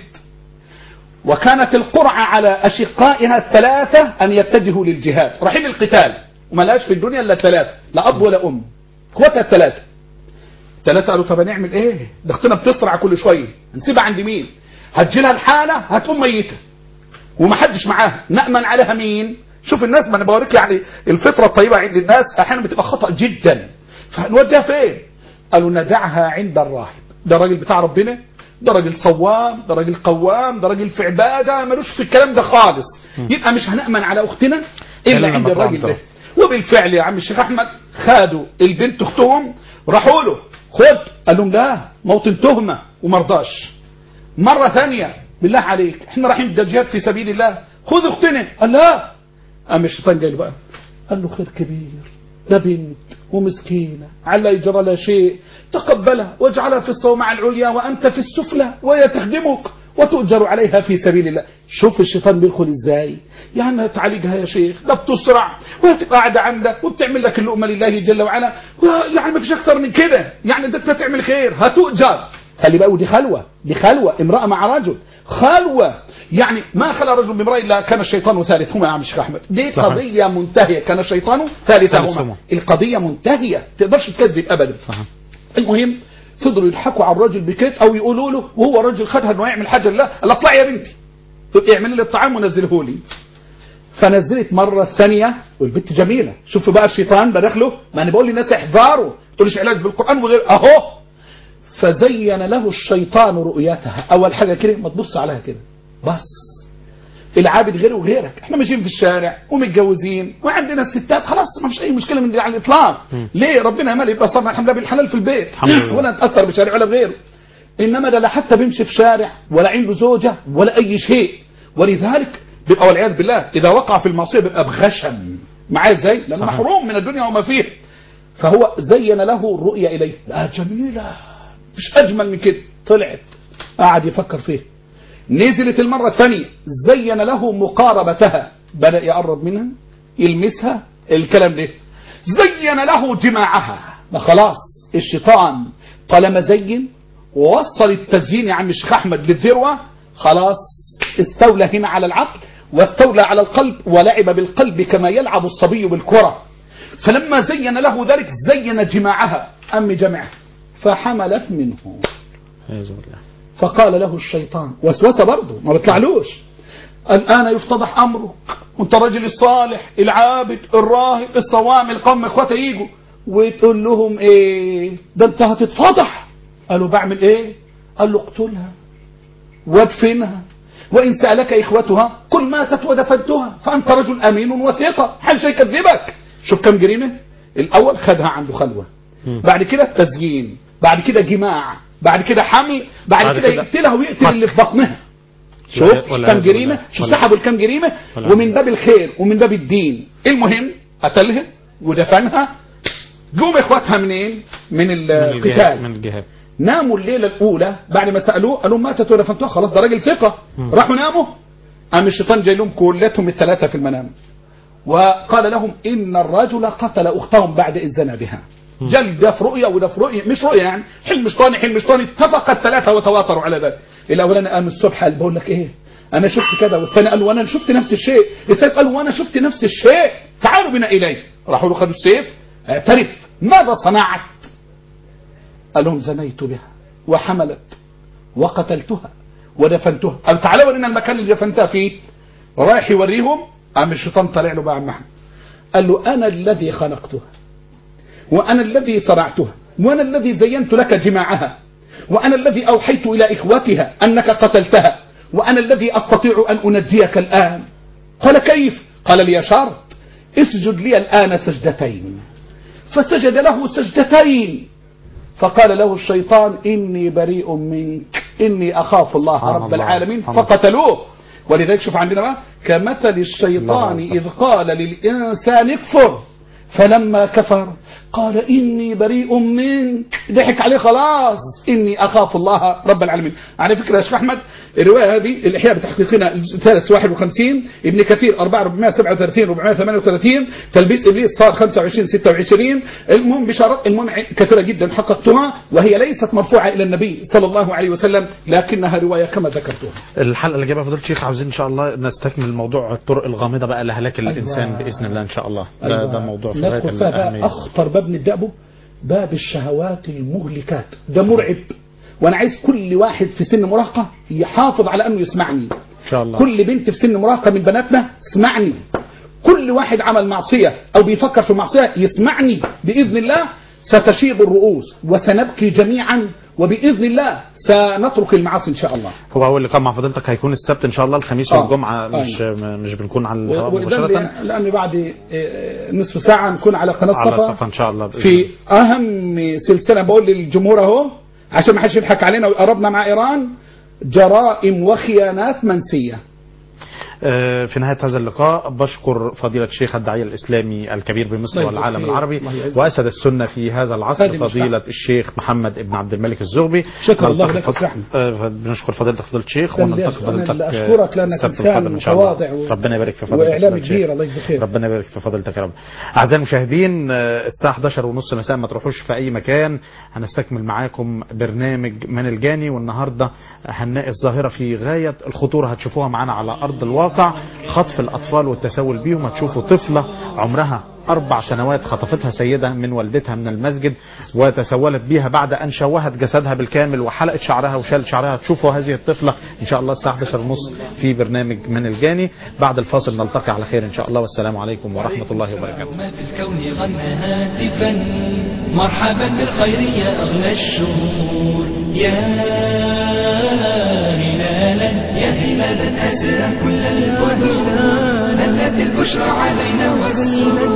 وكانت القرعة على أشقائها الثلاثة أن يتجهوا للجهاد رايحين للقتال وملاش في الدنيا إلا ثلاثة لا أب ولا أم اخواتها الثلاثة ثلاثة قالوا طب هنعمل ايه ده اختنا بتصرع كل شوية هنسيبها عند مين هتجيلها الحالة هتقوم ميتة ومحدش معاها نأمن عليها مين شوف الناس ما انا بوريك يعني الفطرة الطيبة عند الناس احيانا بتبقى خطأ جدا فهنوديها فين قالوا ندعها عند الراهب ده راجل بتاع ربنا ده راجل صوام ده راجل قوام ده راجل في عبادة ملوش في الكلام ده خالص يبقى مش هنأمن على اختنا إلا الا لما عند طلع الراجل ده طرف. وبالفعل يا عم الشيخ احمد خدوا البنت اختهم راحوا له خد قال لهم لا موطن تهمة ومرضاش مرة ثانية بالله عليك احنا رايحين جهاد في سبيل الله خذ اختنا قال لا قام الشيطان جاي له بقى قال له خير كبير ده بنت ومسكينة على يجرى لها شيء تقبلها واجعلها في الصومعة العليا وأنت في السفلى وهي تخدمك وتؤجر عليها في سبيل الله شوف الشيطان بيدخل ازاي يعني تعالجها يا شيخ ده بتسرع وهتبقى قاعدة عندك وبتعمل لك اللقمة لله جل وعلا يعني ما فيش أكثر من كده يعني ده أنت تعمل خير هتؤجر خلي بقى ودي خلوة دي خلوة امرأة مع رجل خلوة يعني ما خلى رجل بامرأة إلا كان الشيطان ثالثهما يا عم الشيخ أحمد دي صحيح. قضية منتهية كان الشيطان ثالثهما ثالثهما. القضية منتهية تقدرش تكذب أبدا صحيح. المهم فضلوا يضحكوا على الراجل بكيت او يقولوا له وهو راجل خدها انه يعمل حاجه لله قال لها اطلعي يا بنتي اعملي لي الطعام ونزله لي فنزلت مره ثانيه والبنت جميله شوفوا بقى الشيطان ده داخله ما انا بقول للناس احذروا تقولش علاج بالقران وغير اهو فزين له الشيطان رؤيتها اول حاجه كده ما تبص عليها كده بس العابد غيره وغيرك احنا ماشيين في الشارع ومتجوزين وعندنا الستات خلاص ما فيش اي مشكله من دي على الاطلاق ليه ربنا مال يبقى صرنا الحمد لله بالحلال في البيت الحمد لله. ولا نتاثر بشارع ولا بغيره انما ده لا حتى بيمشي في شارع ولا عنده زوجه ولا اي شيء ولذلك بيبقى والعياذ بالله اذا وقع في المعصيه بيبقى بغشم معاه ازاي لانه صحيح. محروم من الدنيا وما فيها فهو زين له الرؤيا اليه لا جميله مش اجمل من كده طلعت قعد يفكر فيه نزلت المرة الثانية زين له مقاربتها بدأ يقرب منها يلمسها الكلام ده زين له جماعها ما خلاص الشيطان طالما زين ووصل التزيين يا عم الشيخ احمد للذروة خلاص استولى هنا على العقل واستولى على القلب ولعب بالقلب كما يلعب الصبي بالكرة فلما زين له ذلك زين جماعها أم جمعها فحملت منه أعوذ بالله فقال له الشيطان وسوسه برضه ما بيطلعلوش الآن يفتضح أمرك وانت الرجل الصالح العابد الراهب الصوام القوم اخوته يجوا وتقول لهم ايه ده انت هتتفضح قالوا بعمل ايه قال له اقتلها وادفنها وإن سألك إخوتها قل ماتت ودفنتها فأنت رجل أمين وثيقة حل يكذبك شوف كم جريمة الأول خدها عنده خلوة بعد كده التزيين بعد كده جماع بعد كده حمل بعد, بعد كده كده يقتلها ويقتل قتل. اللي في بطنها شوف ولا- ولا كم يعوذ جريمة بالله. شوف ولا- سحبوا الكم جريمة ولا ومن يعوذ باب الخير ومن باب الدين المهم قتلها ودفنها جم اخواتها منين من من الجهاد القتال من الجهاد ناموا الليلة الأولى بعد ما سألوه قالوا ماتت ودفنتوها خلاص ده راجل ثقة راحوا ناموا قام الشيطان جاي لهم كلتهم الثلاثة في المنام وقال لهم إن الرجل قتل أختهم بعد إذ زنى بها جل ده في رؤية وده في رؤية مش رؤية يعني حلم شيطاني حلم شيطاني اتفق الثلاثة وتواتروا على ذلك الأولاني قام الصبح قال بقول لك إيه أنا شفت كذا والثاني قال وأنا شفت نفس الشيء الثالث قال وأنا شفت نفس الشيء تعالوا بنا إليه راحوا له خدوا السيف اعترف ماذا صنعت قال لهم زنيت بها وحملت وقتلتها ودفنتها قال تعالوا ورينا المكان اللي دفنتها فيه رايح يوريهم قام الشيطان طالع له بقى عم محمد قال له انا الذي خلقتها وانا الذي صنعتها وانا الذي زينت لك جماعها وانا الذي اوحيت الى اخوتها انك قتلتها وانا الذي استطيع ان انجيك الان قال كيف قال لي شرط اسجد لي الان سجدتين فسجد له سجدتين فقال له الشيطان إني بريء منك إني أخاف الله سبحان رب الله. العالمين سبحان الله. فقتلوه ولذلك شوف عندنا بقى كمثل الشيطان الله إذ قال للإنسان اكفر فلما كفر قال إني بريء منك ضحك عليه خلاص إني أخاف الله رب العالمين على فكرة يا شيخ أحمد الرواية هذه الإحياء بتحقيقنا الثالث 51 ابن كثير 4 437 438 تلبيس إبليس صار 25 26 المهم بشارات المهم كثيرة جدا حققتها وهي ليست مرفوعة إلى النبي صلى الله عليه وسلم لكنها رواية كما ذكرتها الحلقه اللي جايبها فضيله الشيخ عاوزين ان شاء الله نستكمل موضوع الطرق الغامضه بقى لهلاك الانسان أيوة. باذن الله ان شاء الله ده, أيوة. ده موضوع في غايه ندخل فيها بقى الاهميه اخطر باب نبدا به باب الشهوات المهلكات ده مرعب وانا عايز كل واحد في سن مراهقه يحافظ على انه يسمعني ان شاء الله كل بنت في سن مراهقه من بناتنا اسمعني كل واحد عمل معصيه او بيفكر في معصيه يسمعني باذن الله ستشيب الرؤوس وسنبكي جميعا وبإذن الله سنترك المعاصي إن شاء الله هو اول لقاء مع فضيلتك هيكون السبت ان شاء الله الخميس آه. والجمعه آه. مش مش بنكون على الهواء وإذن مباشره لي- لأن بعد آه، نصف ساعة نكون على قناة على صفا صفا ان شاء الله بإذن في أهم سلسلة بقول للجمهور أهو عشان ما حدش يضحك علينا ويقربنا مع إيران جرائم وخيانات منسية آه، في نهاية هذا اللقاء بشكر فضيلة الشيخ الداعية الإسلامي الكبير بمصر الله يجزيك والعالم خير. العربي الله يعزك. وأسد السنة في هذا العصر هذه فضيلة الشيخ محمد ابن عبد الملك الزغبي شكر الله نلتقي لك فض- وسهلا. آه، بنشكر فضيلتك فضيلة الشيخ أنا اللي ونلتقي أشكر- أنا فضيلتك اللي آه، أشكرك لأنك السبت إنسان القادم إن شاء الله متواضع و- ربنا يبارك في فضيلتك وإعلامي فضيلة الشيخ. كبير، الله يجزيك خير. ربنا يبارك في فضيلتك يا رب أعزائي المشاهدين آه، الساعة 11 ونص مساء ما تروحوش في أي مكان هنستكمل معاكم برنامج من الجاني والنهاردة هنلاقي الظاهرة في غاية الخطورة هتشوفوها معانا على أرض الواقع خطف الأطفال والتسول بيهم هتشوفوا طفلة عمرها أربع سنوات خطفتها سيدة من والدتها من المسجد وتسولت بيها بعد أن شوهت جسدها بالكامل وحلقت شعرها وشالت شعرها تشوفوا هذه الطفلة إن شاء الله الساعة 11 ونص في برنامج من الجاني بعد الفاصل نلتقي على خير إن شاء الله والسلام عليكم ورحمة الله وبركاته ما في الكون غنى هاتفا مرحبا بالخير يا أغلى الشهور يا هلالا يا هلالا أسرا كل البدور هلت البشرى علينا والسرور